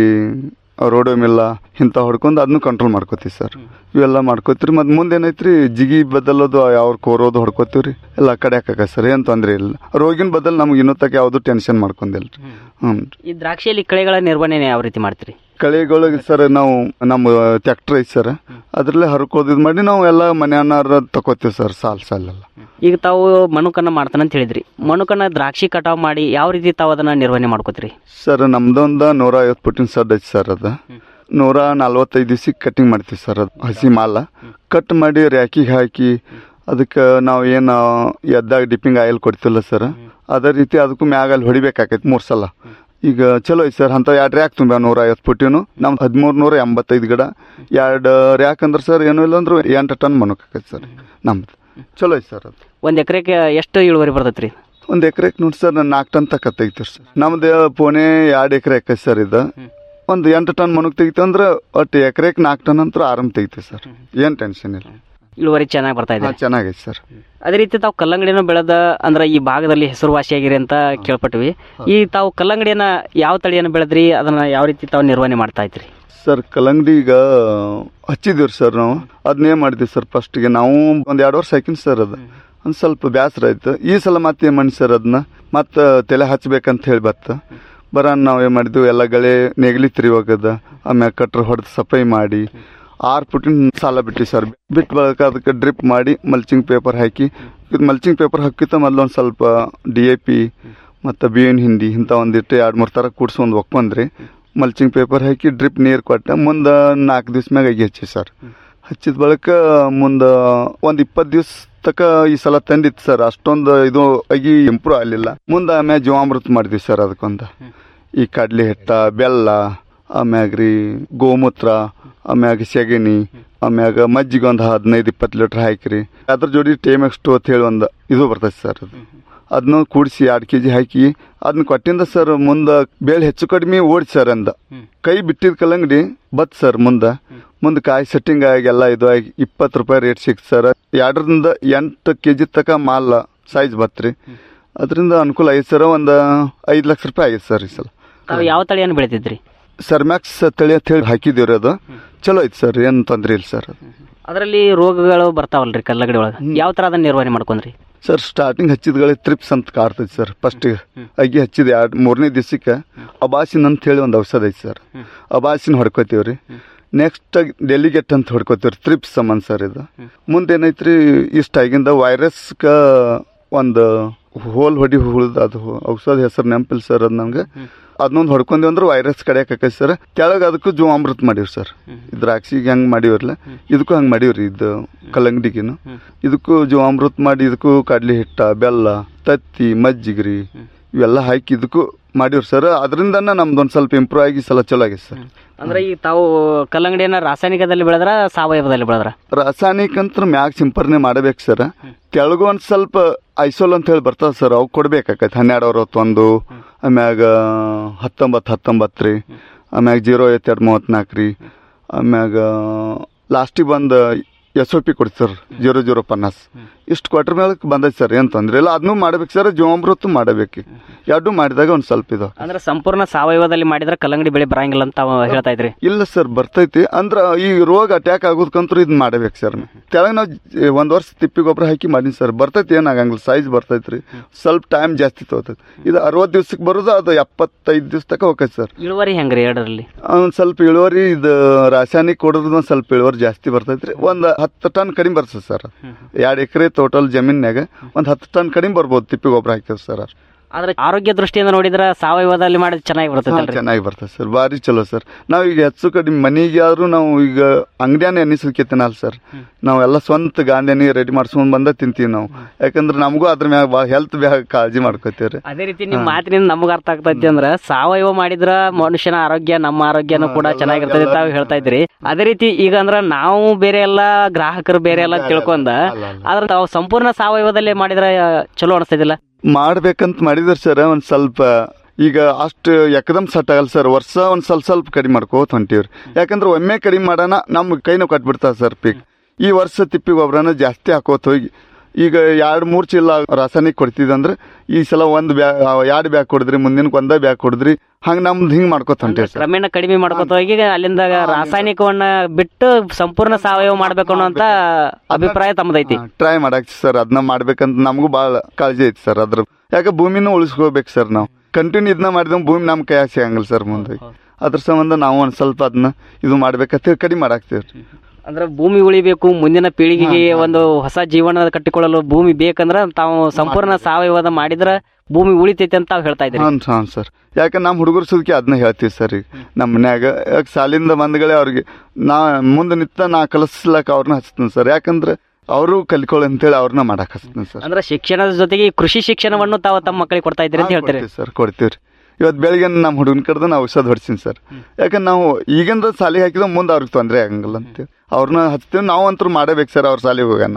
ರೋಡೋ ಮಿಲ್ಲ ಇಂಥ ಹೊಡ್ಕೊಂಡು ಅದನ್ನು ಕಂಟ್ರೋಲ್ ಮಾಡ್ಕೋತೀವಿ ಸರ್ ಇವೆಲ್ಲ ಮಾಡ್ಕೋತೀರಿ ಮತ್ತು ಮುಂದೆ ಏನೈತ್ರಿ ಜಿಗಿ ಬದಲೋದು ಯಾವ ಕೋರೋದು ಹೊಡ್ಕೋತೀವ್ರಿ ಎಲ್ಲ ಕಡೆ ಹಾಕಕ ಸರ್ ಏನು ತೊಂದರೆ ಇಲ್ಲ ರೋಗಿನ ಬದಲು ನಮ್ಗೆ ಇನ್ನೂ ತಕ್ಕ ಯಾವುದು ಟೆನ್ಷನ್ ಮಾಡ್ಕೊಂಡಿಲ್ಲ ಹ್ಞೂ ಈ ದ್ರಾಕ್ಷಿಯಲ್ಲಿ ಕಳೆಗಳ ನಿರ್ವಹಣೆ ಯಾವ ರೀತಿ ಮಾಡ್ತೀರಿ ಕಳೆಗಳಿಗೆ ಸರ್ ನಾವು ನಮ್ಮ ಟ್ಯಾಕ್ಟರ್ ಐತಿ ಸರ್ ಅದ್ರಲ್ಲೇ ಹರ್ಕೋದು ಇದು ಮಾಡಿ ನಾವು ಎಲ್ಲ ಮನೆಯನ್ನಾರ ತಗೋತೀವಿ ಸರ್ ಸಾಲ್ ಸಾಲೆಲ್ಲ ಈಗ ತಾವು ಮಣುಕನ್ನ ಮಾಡ್ತಾನೆ ಅಂತ ಹೇಳಿದ್ರಿ ಮಣುಕನ್ನ ದ್ರಾಕ್ಷಿ ಕಟಾವ್ ಮಾಡಿ ಯಾವ ರೀತಿ ತಾವು ಅದನ್ನ ನಿರ್ವಹಣೆ ಮಾಡ್ಕೋತೀರಿ ಸರ್ ನಮ್ದೊಂದು ನೂರ ಐವತ್ತು ಫುಟಿನ ಸಡ್ ಐತಿ ಸರ್ ಅದು ನೂರ ನಲ್ವತ್ತೈದು ದಿವ್ಸಕ್ಕೆ ಕಟಿಂಗ್ ಮಾಡ್ತೀವಿ ಸರ್ ಅದು ಹಸಿ ಮಾಲ ಕಟ್ ಮಾಡಿ ರ್ಯಾಕಿಗೆ ಹಾಕಿ ಅದಕ್ಕೆ ನಾವು ಏನು ಎದ್ದಾಗ ಡಿಪ್ಪಿಂಗ್ ಆಯಿಲ್ ಕೊಡ್ತಿಲ್ಲ ಸರ್ ಅದೇ ರೀತಿ ಅದಕ್ಕೂ ಮ್ಯಾಗ ಅಲ್ಲಿ ಹೊಡಿಬೇಕಾಕೈತಿ ಮೂರು ಸಲ ಈಗ ಚಲೋ ಐತಿ ಸರ್ ಅಂತ ಎರಡು ರ್ಯಾಕ್ ತುಂಬ ನೂರ ಐವತ್ತು ಫುಟಿನು ನಮ್ದು ಹದಿಮೂರು ನೂರ ಎಂಬತ್ತೈದು ಗಿಡ ಎರಡು ರ್ಯಾಕ್ ಅಂದ್ರೆ ಸರ್ ಏನೂ ಇಲ್ಲ ಅಂದ್ರೆ ಎಂಟು ಟನ್ ಮನಕ್ಕಾಕೈತಿ ಸರ್ ನಮ್ದು ಚಲೋ ಐತಿ ಸರ್ ಅದು ಒಂದ್ ಎಕರೆಗೆ ಎಷ್ಟು ಇಳುವರಿ ಬರ್ತೈತ್ರಿ ಒಂದು ಎಕರೆಗೆ ನೋಡಿ ಸರ್ ನಾನು ನಾಲ್ಕು ಟನ್ ತಕ್ಕ ತೆಗಿತೀವಿ ಸರ್ ನಮ್ದು ಪೋಣೆ ಎರಡು ಎಕರೆ ಎಕರೆ ಸರ್ ಇದು ಒಂದು ಎಂಟು ಟನ್ ಮನಕ್ ತೆಗಿತೀವಿ ಅಂದ್ರೆ ಒಟ್ಟು ಎಕರೆಗೆ ನಾಲ್ಕು ಟನ್ ಅಂತ ಆರಾಮ್ ತೆಗಿತೀವಿ ಸರ್ ಏನು ಟೆನ್ಷನ್ ಇಲ್ಲ ಇಳುವರಿ ಚೆನ್ನಾಗಿ ಬರ್ತಾ ಇದೆ ಹಾ, ಚೆನ್ನಾಗೈತೆ ಸರ್ ಅದೇ ರೀತಿ ತಾವು ಕಲ್ಲಂಗಡಿನ ಬೆಳೆದ ಅಂದ್ರೆ ಈ ಭಾಗದಲ್ಲಿ ಹೆಸರುವಾಸಿಯಾಗಿರಿ ಅಂತ ಕೇಳ್ಪಟ್ವಿ ಈ ತಾವು ಕಲ್ಲಂಗಡಿಯನ್ನ ಯಾವ ತಳಿಯನ್ನು ಬೆಳೆದ್ರಿ ಅದನ್ನ ಯಾವ ರೀತಿ ತಾವು ನಿರ್ವಹಣೆ ಮಾಡ್ತಾ ಇದ್ರಿ ಸರ್ ಕಲ್ಲಂಗಡಿ ಈಗ ಹಚ್ಚಿದೀವಿ ಸರ್ ನಾವು ಅದನ್ನೇ ಮಾಡಿದ್ವಿ ಸರ್ ಫಸ್ಟ್ಗೆ ನಾವು ಒಂದು ಎರಡು ವರ್ಷ ಹಾಕಿನಿ ಸರ್ ಅದು ಒಂದು ಸ್ವಲ್ಪ ಬೇಸರ ಆಯ್ತು ಈ ಸಲ ಮತ್ತೆ ಏನು ಮಾಡಿ ಸರ್ ಅದನ್ನ ಮತ್ತೆ ತಲೆ ಹಚ್ಬೇಕಂತ ಹೇಳಿ ಬತ್ತ ಬರ ನಾವು ಏನು ಮಾಡಿದ್ವಿ ಎಲ್ಲ ಗಳೆ ನೆಗಲಿ ತಿರಿ ಹೋಗದ ಆಮ್ಯಾಗ ಕಟ್ರ ಹೊಡೆದು ಸಫಾಯಿ ಮಾಡಿ ಆರು ಫುಟಿನ ಸಾಲ ಬಿಟ್ಟಿವಿ ಸರ್ ಬಿಟ್ಟು ಬಳಕ ಅದಕ್ಕೆ ಡ್ರಿಪ್ ಮಾಡಿ ಮಲ್ಚಿಂಗ್ ಪೇಪರ್ ಹಾಕಿ ಇದು ಮಲ್ಚಿಂಗ್ ಪೇಪರ್ ಹಾಕಿತ್ತ ಮೊದಲು ಒಂದು ಸ್ವಲ್ಪ ಡಿ ಎ ಪಿ ಮತ್ತು ಬೇವಿನ ಹಿಂಡಿ ಇಂಥ ಒಂದಿಟ್ಟು ಎರಡು ಮೂರು ಥರ ಕೂಡ್ಸಿ ಒಂದು ಒಕ್ಕೊಂಡ್ರಿ ಮಲ್ಚಿಂಗ್ ಪೇಪರ್ ಹಾಕಿ ಡ್ರಿಪ್ ನೀರು ಕೊಟ್ಟೆ ಮುಂದೆ ನಾಲ್ಕು ದಿವ್ಸ ಮ್ಯಾಗ ಅಗಿ ಹಚ್ಚಿ ಸರ್ ಹಚ್ಚಿದ ಬಳಿಕ ಮುಂದೆ ಒಂದು ಇಪ್ಪತ್ತು ದಿವ್ಸ ತಕ ಈ ಸಲ ತಂದಿತ್ತು ಸರ್ ಅಷ್ಟೊಂದು ಇದು ಅಗಿ ಇಂಪ್ರೂವ್ ಆಗಲಿಲ್ಲ ಮುಂದೆ ಆಮ್ಯಾಗ ಜೀವಾಮೃತ ಮಾಡಿದ್ವಿ ಸರ್ ಅದಕ್ಕೊಂದು ಈ ಕಡ್ಲೆ ಹಿಟ್ಟ ಬೆಲ್ಲ ಆಮ್ಯಾಗ ರೀ ಗೋಮೂತ್ರ ಆಮ್ಯಾಗ ಸೆಗಣಿ ಆಮ್ಯಾಗ ಮಜ್ಜಿಗೆ ಒಂದು ಹದಿನೈದು ಇಪ್ಪತ್ತು ಲೀಟ್ರ್ ಹಾಕಿರಿ ಅದ್ರ ಜೋಡಿ ಟೇಮೆಕ್ಸ್ಟು ಅಂತ ಹೇಳಿ ಒಂದು ಇದು ಬರ್ತೈತೆ ಸರ್ ಅದು ಅದನ್ನ ಕೂಡಿಸಿ ಎರಡು ಕೆ ಜಿ ಹಾಕಿ ಅದನ್ನ ಕೊಟ್ಟಿಂದ ಸರ್ ಮುಂದೆ ಬೇಳೆ ಹೆಚ್ಚು ಕಡಿಮೆ ಓಡಿ ಸರ್ ಅಂದ ಕೈ ಬಿಟ್ಟಿದ ಕಲ್ಲಂಗಡಿ ಬತ್ ಸರ್ ಮುಂದೆ ಮುಂದೆ ಕಾಯಿ ಸೆಟ್ಟಿಂಗ್ ಆಗಿ ಎಲ್ಲ ಇದು ಆಗಿ ಇಪ್ಪತ್ತು ರೂಪಾಯಿ ರೇಟ್ ಸಿಕ್ತು ಸರ್ ಎರಡರಿಂದ ಎಂಟು ಕೆ ಜಿ ತಕ ಮಾಲ್ ಸೈಜ್ ಬತ್ರಿ ಅದರಿಂದ ಅನುಕೂಲ ಐತೆ ಸರ್ ಒಂದು ಐದು ಲಕ್ಷ ರೂಪಾಯಿ ಆಗೈತೆ ಸರ್ ಈ ಸಲ ತಾವು ಯಾವ ತಳಿಯನ್ನು ಬೆಳೆದಿದ್ರಿ ಸರ್ಮ್ಯಾಕ್ಸ್ ತಳಿ ಅಂತ ಹೇಳಿ ಹಾಕಿದ್ದೀವ್ರಿ ಅದು ಚಲೋ ಐತೆ ಸರ್ ಏನು ತೊಂದರೆ ಇಲ್ಲ ಸರ್ ಅದರಲ್ಲಿ ರೋಗಗಳು ಬರ್ತಾವಲ್ರಿ ಕಲ್ಲಂಗಡಿ ಒಳಗೆ ಯಾವ ತರ ಅದನ್ನ ನಿರ್ವಹಣೆ ಮಾಡ್ಕೊಂಡ್ರಿ ಸರ್ ಸ್ಟಾರ್ಟಿಂಗ್ ಹಚ್ಚಿದ್ಗಳೇ ತ್ರಿಪ್ಸ್ ಅಂತ ಕಾಡ್ತೈತಿ ಸರ್ ಫಸ್ಟಿಗೆ ಅಗಿ ಹಚ್ಚಿದ ಎರಡು ಮೂರನೇ ದಿವಸಕ್ಕೆ ಅಬಾಸಿನ್ ಅಂತ ಹೇಳಿ ಒಂದು ಔಷಧ ಐತಿ ಸರ್ ಅಬಾಸಿನ್ ಹೊಡ್ಕೋತೀವಿ ರೀ ನೆಕ್ಸ್ಟ್ ಡೆಲಿಗೇಟ್ ಅಂತ ಹೊಡ್ಕೋತೀವಿ ತ್ರಿಪ್ಸ್ ಸಂಬಂಧ ಸರ್ ಇದು ಮುಂದೆ ಏನೈತ್ರಿ ಇಷ್ಟ ಆಗಿಂದ ವೈರಸ್ಗ ಒಂದು ಹೋಲ್ ಹೊಡಿ ಹುಳ್ದ ಅದು ಔಷಧ ಹೆಸರು ನೆನಪಿಲ್ಲ ಸರ್ ಅದು ನಂಗೆ ಅದನ್ನೊಂದು ಹೊಡ್ಕೊಂಡಿ ಅಂದ್ರೆ ವೈರಸ್ ಕಡಿಯಕ್ಕೆ ಆಕೈತಿ ಸರ್ ಕೆಳಗೆ ಅದಕ್ಕೂ ಜೀವಾಮೃತ ಮಾಡೀವಿ ಸರ್ ದ್ರಾಕ್ಷಿಗೆ ಹೆಂಗೆ ಮಾಡಿವ್ರಲ್ಲ ಇದಕ್ಕೂ ಹಂಗೆ ಮಾಡೀವ್ರಿ ಇದು ಕಲ್ಲಂಗಡಿಗಿನು ಇದಕ್ಕೂ ಜೀವಾಮೃತ ಮಾಡಿ ಇದಕ್ಕೂ ಕಡ್ಲಿ ಹಿಟ್ಟ ಬೆಲ್ಲ ತತ್ತಿ ಮಜ್ಜಿಗ್ರಿ ಇವೆಲ್ಲ ಹಾಕಿ ಇದಕ್ಕೂ ಮಾಡಿವ್ರಿ ಸರ್ ಅದರಿಂದನ ನಮ್ದೊಂದು ಸ್ವಲ್ಪ ಇಂಪ್ರೂವ್ ಆಗಿ ಈ ಸಲ ಚಲೋ ಆಗೈತೆ ಸರ್ ಅಂದ್ರೆ ಈ ತಾವು ಕಲ್ಲಂಗಡಿಯನ್ನ ರಾಸಾಯನಿಕದಲ್ಲಿ ಬೆಳೆದ್ರ ಸಾವಯವದಲ್ಲಿ ಬೆಳೆದ್ರ ರಾಸಾಯನಿಕ ಅಂತ ಮ್ಯಾಗ ಸಿಂಪರಣೆ ಮಾಡಬೇಕು ಸರ್ ಕೆಳಗೂ ಒಂದು ಸ್ವಲ್ಪ ಐಸೋಲ್ ಅಂತ ಹೇಳಿ ಬರ್ತದೆ ಸರ್ ಅವು ಕೊಡ್ಬೇಕಾಕೈತೆ ಹನ್ನೆರಡು ಅರವತ್ತೊಂದು ಆಮ್ಯಾಗ ಹತ್ತೊಂಬತ್ತು ಹತ್ತೊಂಬತ್ತು ರೀ ಆಮ್ಯಾಗ ಜೀರೋ ಐವತ್ತೆರಡು ಮೂವತ್ತ್ನಾಲ್ಕು ರೀ ಆಮ್ಯಾಗ ಲಾಸ್ಟಿಗೆ ಬಂದು ಎಸ್ ಒ ಪಿ ಕೊಡ್ತೀವಿ ಸರ್ ಜೀರೋ ಜೀರೋ ಪನ್ನಾಸ್ ಇಷ್ಟು ಕ್ವಾರ್ಟರ್ ಮೇಲೆ ಬಂದೈತೆ ಸರ್ ಏನು ತೊಂದರೆ ಇಲ್ಲ ಅದನ್ನೂ ಮಾಡ್ಬೇಕು ಸರ್ ಜೀವಾಮೃತ ಮಾಡಬೇಕು ಎರಡು ಮಾಡಿದಾಗ ಒಂದು ಸ್ವಲ್ಪ ಇದು ಅಂದ್ರೆ ಸಂಪೂರ್ಣ ಸಾವಯವದಲ್ಲಿ ಮಾಡಿದ್ರೆ ಕಲ್ಲಂಗಡಿ ಬೆಳೆ ಬರಂಗಿಲ್ಲ ಅಂತ ತಾವು ಹೇಳ್ತಾ ಇದ್ರಿ ಇಲ್ಲ ಸರ್ ಬರ್ತೈತಿ ಅಂದ್ರ ಈ ರೋಗ ಅಟ್ಯಾಕ್ ಆಗೋದಕ್ಕಂತೂ ಇದನ್ನ ಮಾಡಬೇಕು ಸರ್ ಕೆಳಗೆ ನಾವು ಜ- ಒಂದ್ ವರ್ಷ ತಿಪ್ಪಿ ಗೊಬ್ಬರ ಹಾಕಿ ಮಾಡೀನಿ ಸರ್ ಬರ್ತೈತಿ ಏನಾಗಂಗಿಲ್ಲ ಸೈಜ್ ಬರ್ತೈತ್ರಿ ಸ್ವಲ್ಪ ಟೈಮ್ ಜಾಸ್ತಿ ತಗೋತೈತಿ ಇದು ಅರವತ್ತು ದಿವ್ಸಕ್ಕೆ ಬರೋದು ಅದು ಎಪ್ಪತ್ತೈದು ದಿವ್ಸ ತಕ ಹೋಗೈತೆ ಸರ್ ಇಳುವರಿ ಹೆಂಗ್ರಿ ಎರಡರಲ್ಲಿ ಒಂದ್ ಸ್ವಲ್ಪ ಇಳುವರಿ ಇದು ರಾಸಾಯನಿಕ ಕೊಡೋದ್ರಿಂದ ಒಂದ್ ಸ್ವಲ್ಪ ಇಳುವರಿ ಜಾಸ್ತಿ ಬರ್ತೈತ್ರಿ ಒಂದ್ ಹತ್ತು ಟನ್ ಕಡಿಮೆ ಬರ್ತದೆ ಸರ್ ಎರಡು ಎಕರೆ ಟೋಟಲ್ ಜಮೀನ್ಯಾಗ ಒಂದ್ ಹತ್ತು ಟನ್ ಕಡಿಮೆ ಬರ್ಬೋದು ತಿಪ್ಪಿ ಗೊಬ್ಬರ ಹಾಕಿದ್ರೆ ಸರ್ ಅಷ್ಟು ಆದ್ರೆ ಆರೋಗ್ಯ ದೃಷ್ಟಿಯಿಂದ ನೋಡಿದ್ರೆ ಸಾವಯವದಲ್ಲಿ ಮಾಡಿದ್ರೆ ಚೆನ್ನಾಗಿ ಬರ್ತೈತಲ್ರಿ ಚೆನ್ನಾಗಿ ಬರ್ತದೆ ಸರ್ ಭಾರಿ ಚಲೋ ಸರ್ ನಾವು ಈಗ ಹೆಚ್ಚು ಕಡಿಮೆ ಮನೆಗೆ ಆದ್ರೂ ನಾವು ಈಗ ಅಂಗಡಿಯಾನೆ ಎನಿಸಲಿಕ್ಕೆತ್ತನಲ್ಲ ಸರ್ ನಾವೆಲ್ಲ ಸ್ವಂತ ಗಾಂಧಿನಿ ರೆಡಿ ಮಾಡ್ಸ್ಕೊಂಡ್ ಬಂದ ತಿಂತೀವಿ ನಾವು ಯಾಕಂದ್ರೆ ನಮಗೂ ಅದ್ರ ಮ್ಯಾಗ ಭಾಳ ಹೆಲ್ತ್ ಬ್ಯಾಗ ಕಾಳಜಿ ಮಾಡ್ಕೋತೀವ್ರಿ ಅದೇ ರೀತಿ ನಿಮ್ ಮಾತಿನಿಂದ ನಮಗ ಅರ್ಥ ಆಗ್ತೈತಿ ಅಂದ್ರ ಸಾವಯವ ಮಾಡಿದ್ರ ಮನುಷ್ಯನ ಆರೋಗ್ಯ ನಮ್ಮ ಆರೋಗ್ಯನೂ ಕೂಡ ಚೆನ್ನಾಗಿರ್ತದೆ ತಾವು ಹೇಳ್ತಾ ಇದ್ರಿ ಅದೇ ರೀತಿ ಈಗ ಅಂದ್ರ ನಾವು ಬೇರೆ ಎಲ್ಲ ಗ್ರಾಹಕರು ಬೇರೆ ಎಲ್ಲ ತಿಳ್ಕೊಂಡ ಆದ್ರ ತಾವು ಸಂಪೂರ್ಣ ಸಾವಯವದಲ್ಲಿ ಮಾಡಿದ್ರೆ ಆ, ಚಲೋ ಅನಿಸ್ತದಿಲ್ಲ ಮಾಡ್ಬೇಕಂತ ಮಾಡಿದ್ರ ಸರ್ ಒಂದ್ ಸ್ವಲ್ಪ ಈಗ ಅಷ್ಟು ಎಕದಮ್ ಸಟ್ ಆಗಲ್ಲ ಸರ್ ವರ್ಷ ಒಂದ್ ಸ್ವಲ್ಪ ಸ್ವಲ್ಪ ಕಡಿಮೆ ಮಾಡ್ಕೋತ ಹೊಂಟಿವ್ರಿ ಯಾಕಂದ್ರೆ ಒಮ್ಮೆ ಕಡಿಮೆ ಮಾಡೋಣ ನಮ್ ಕೈನೂ ಕಟ್ಬಿಡ್ತಾವ ಸರ್ ಪೀಕ್ ಈ ವರ್ಷ ತಿಪ್ಪಿ ಗೊಬ್ಬರನ ಜಾಸ್ತಿ ಹಾಕೋತ ಹೋಗಿ ಈಗ ಎರಡು ಮೂರು ಚೀಲ ರಾಸಾಯನಿಕ ಕೊಡ್ತಿದಂದ್ರೆ ಈ ಸಲ ಒಂದು ಬ್ಯಾ ಎರಡು ಬ್ಯಾಗ್ ಕೊಡಿದ್ರಿ ಮುಂದಿನ ಒಂದೇ ಬ್ಯಾಗ್ ಕೊಡಿದ್ರಿ ಹಂಗ ನಮ್ದು ಹಿಂಗ್ ಮಾಡ್ಕೋತ ಹೊಂಟೇವಿ ಸರ್ ಕ್ರಮೇಣ ಕಡಿಮೆ ಮಾಡ್ಕೊತ ಹೋಗಿ ಅಲ್ಲಿಂದ ರಾಸಾಯನಿಕವನ್ನ ಬಿಟ್ಟು ಸಂಪೂರ್ಣ ಸಾವಯವ ಮಾಡ್ಬೇಕು ಅನ್ನುವಂತ ಅಭಿಪ್ರಾಯ ತಮ್ಮದೈತಿ ಟ್ರೈ ಮಾಡಾಕ್ತಿ ಸರ್ ಅದನ್ನ ಮಾಡ್ಬೇಕಂತ ನಮಗೂ ಭಾಳ ಕಾಳಜಿ ಐತಿ ಸರ್ ಅದ್ರ ಯಾಕೆ ಭೂಮಿನೂ ಉಳಿಸ್ಕೋಬೇಕು ಸರ್ ನಾವು ಕಂಟಿನ್ಯೂ ಇದನ್ನ ಮಾಡಿದ್ರೆ ಭೂಮಿ ನಮ್ಮ ಕೈಯಾಗ ಸಿಗಂಗಿಲ್ಲ ಸರ್ ಮುಂದೆ ಅದ್ರ ಸಂಬಂಧ ನಾವು ಒಂದ್ ಸ್ವಲ್ಪ ಅದನ್ನ ಇದು ಮಾಡ್ಬೇಕಂತ ಕಡಿಮೆ ಮಾಡಾಕ್ತೀವಿ ಅಂದ್ರೆ ಭೂಮಿ ಉಳಿಬೇಕು ಮುಂದಿನ ಪೀಳಿಗೆಗೆ ಒಂದು ಹೊಸ ಜೀವನ ಕಟ್ಟಿಕೊಳ್ಳಲು ಭೂಮಿ ಬೇಕಂದ್ರ ತಾವು ಸಂಪೂರ್ಣ ಸಾವಯವದ ಮಾಡಿದ್ರ ಭೂಮಿ ಉಳಿತೈತಿ ಅಂತ ತಾವು ಹೇಳ್ತಾ ಇದ್ರಿ ಹಾಂ ಹಾಂ ಸರ್ ಯಾಕೆ ನಮ್ಮ ಹುಡುಗರು ಸುದ್ಕೆ ಅದನ್ನ ಹೇಳ್ತೀವಿ ಸರ್ ಈಗ ನಮ್ಮ ಮನ್ಯಾಗ ಯಾಕೆ ಸಾಲಿಂದ ಬಂದ್ಗಳೇ ಅವ್ರಿಗೆ ನಾ ಮುಂದೆ ನಿಂತ ನಾ ಕಲಿಸ್ಲಕ್ಕ ಅವ್ರನ್ನ ಹಚ್ತೀನಿ ಸರ್ ಯಾಕಂದ್ರೆ ಅವರು ಕಲಿಕೊಳ್ಳಿ ಅಂತೇಳಿ ಅವ್ರನ್ನ ಮಾಡಕ್ ಹಚ್ತೀನಿ ಸರ್ ಅಂದ್ರೆ ಶಿಕ್ಷಣದ ಜೊತೆಗೆ ಈ ಕೃಷಿ ಶಿಕ್ಷಣವನ್ನು ತಾವು ತಮ್ಮ ಮಕ್ಕಳಿಗೆ ಕೊಡ್ತಾ ಇದ್ರಿ ಅಂತ ಹೇಳ್ತೀರಿ ಸರ್ ಕೊಡ್ತೀವಿ ಇವತ್ತು ಬೆಳಿಗ್ಗೆ ನಮ್ಮ ಹುಡುಗನ ಕಡ್ದು ನಾವು ಔಷಧ ಹೊಡ್ಸೀನಿ ಸರ್ ಯಾಕಂದ್ರೆ ನಾವು ಈಗಿಂದ ಸಾಲಿಗೆ ಹಾಕಿದ್ರೆ ಮುಂದೆ ಅವ್ರಿಗೆ ತೊಂದರೆ ಆಗಂಗಿಲ್ಲ ಅಂತೇಳಿ ಅವ್ರನ್ನ ಹಚ್ತೀವಿ ನಾವು ಅಂತೂ ಮಾಡಬೇಕು ಸರ್ ಅವ್ರ ಸಾಲಿಗೆ ಹೋಗೋಣ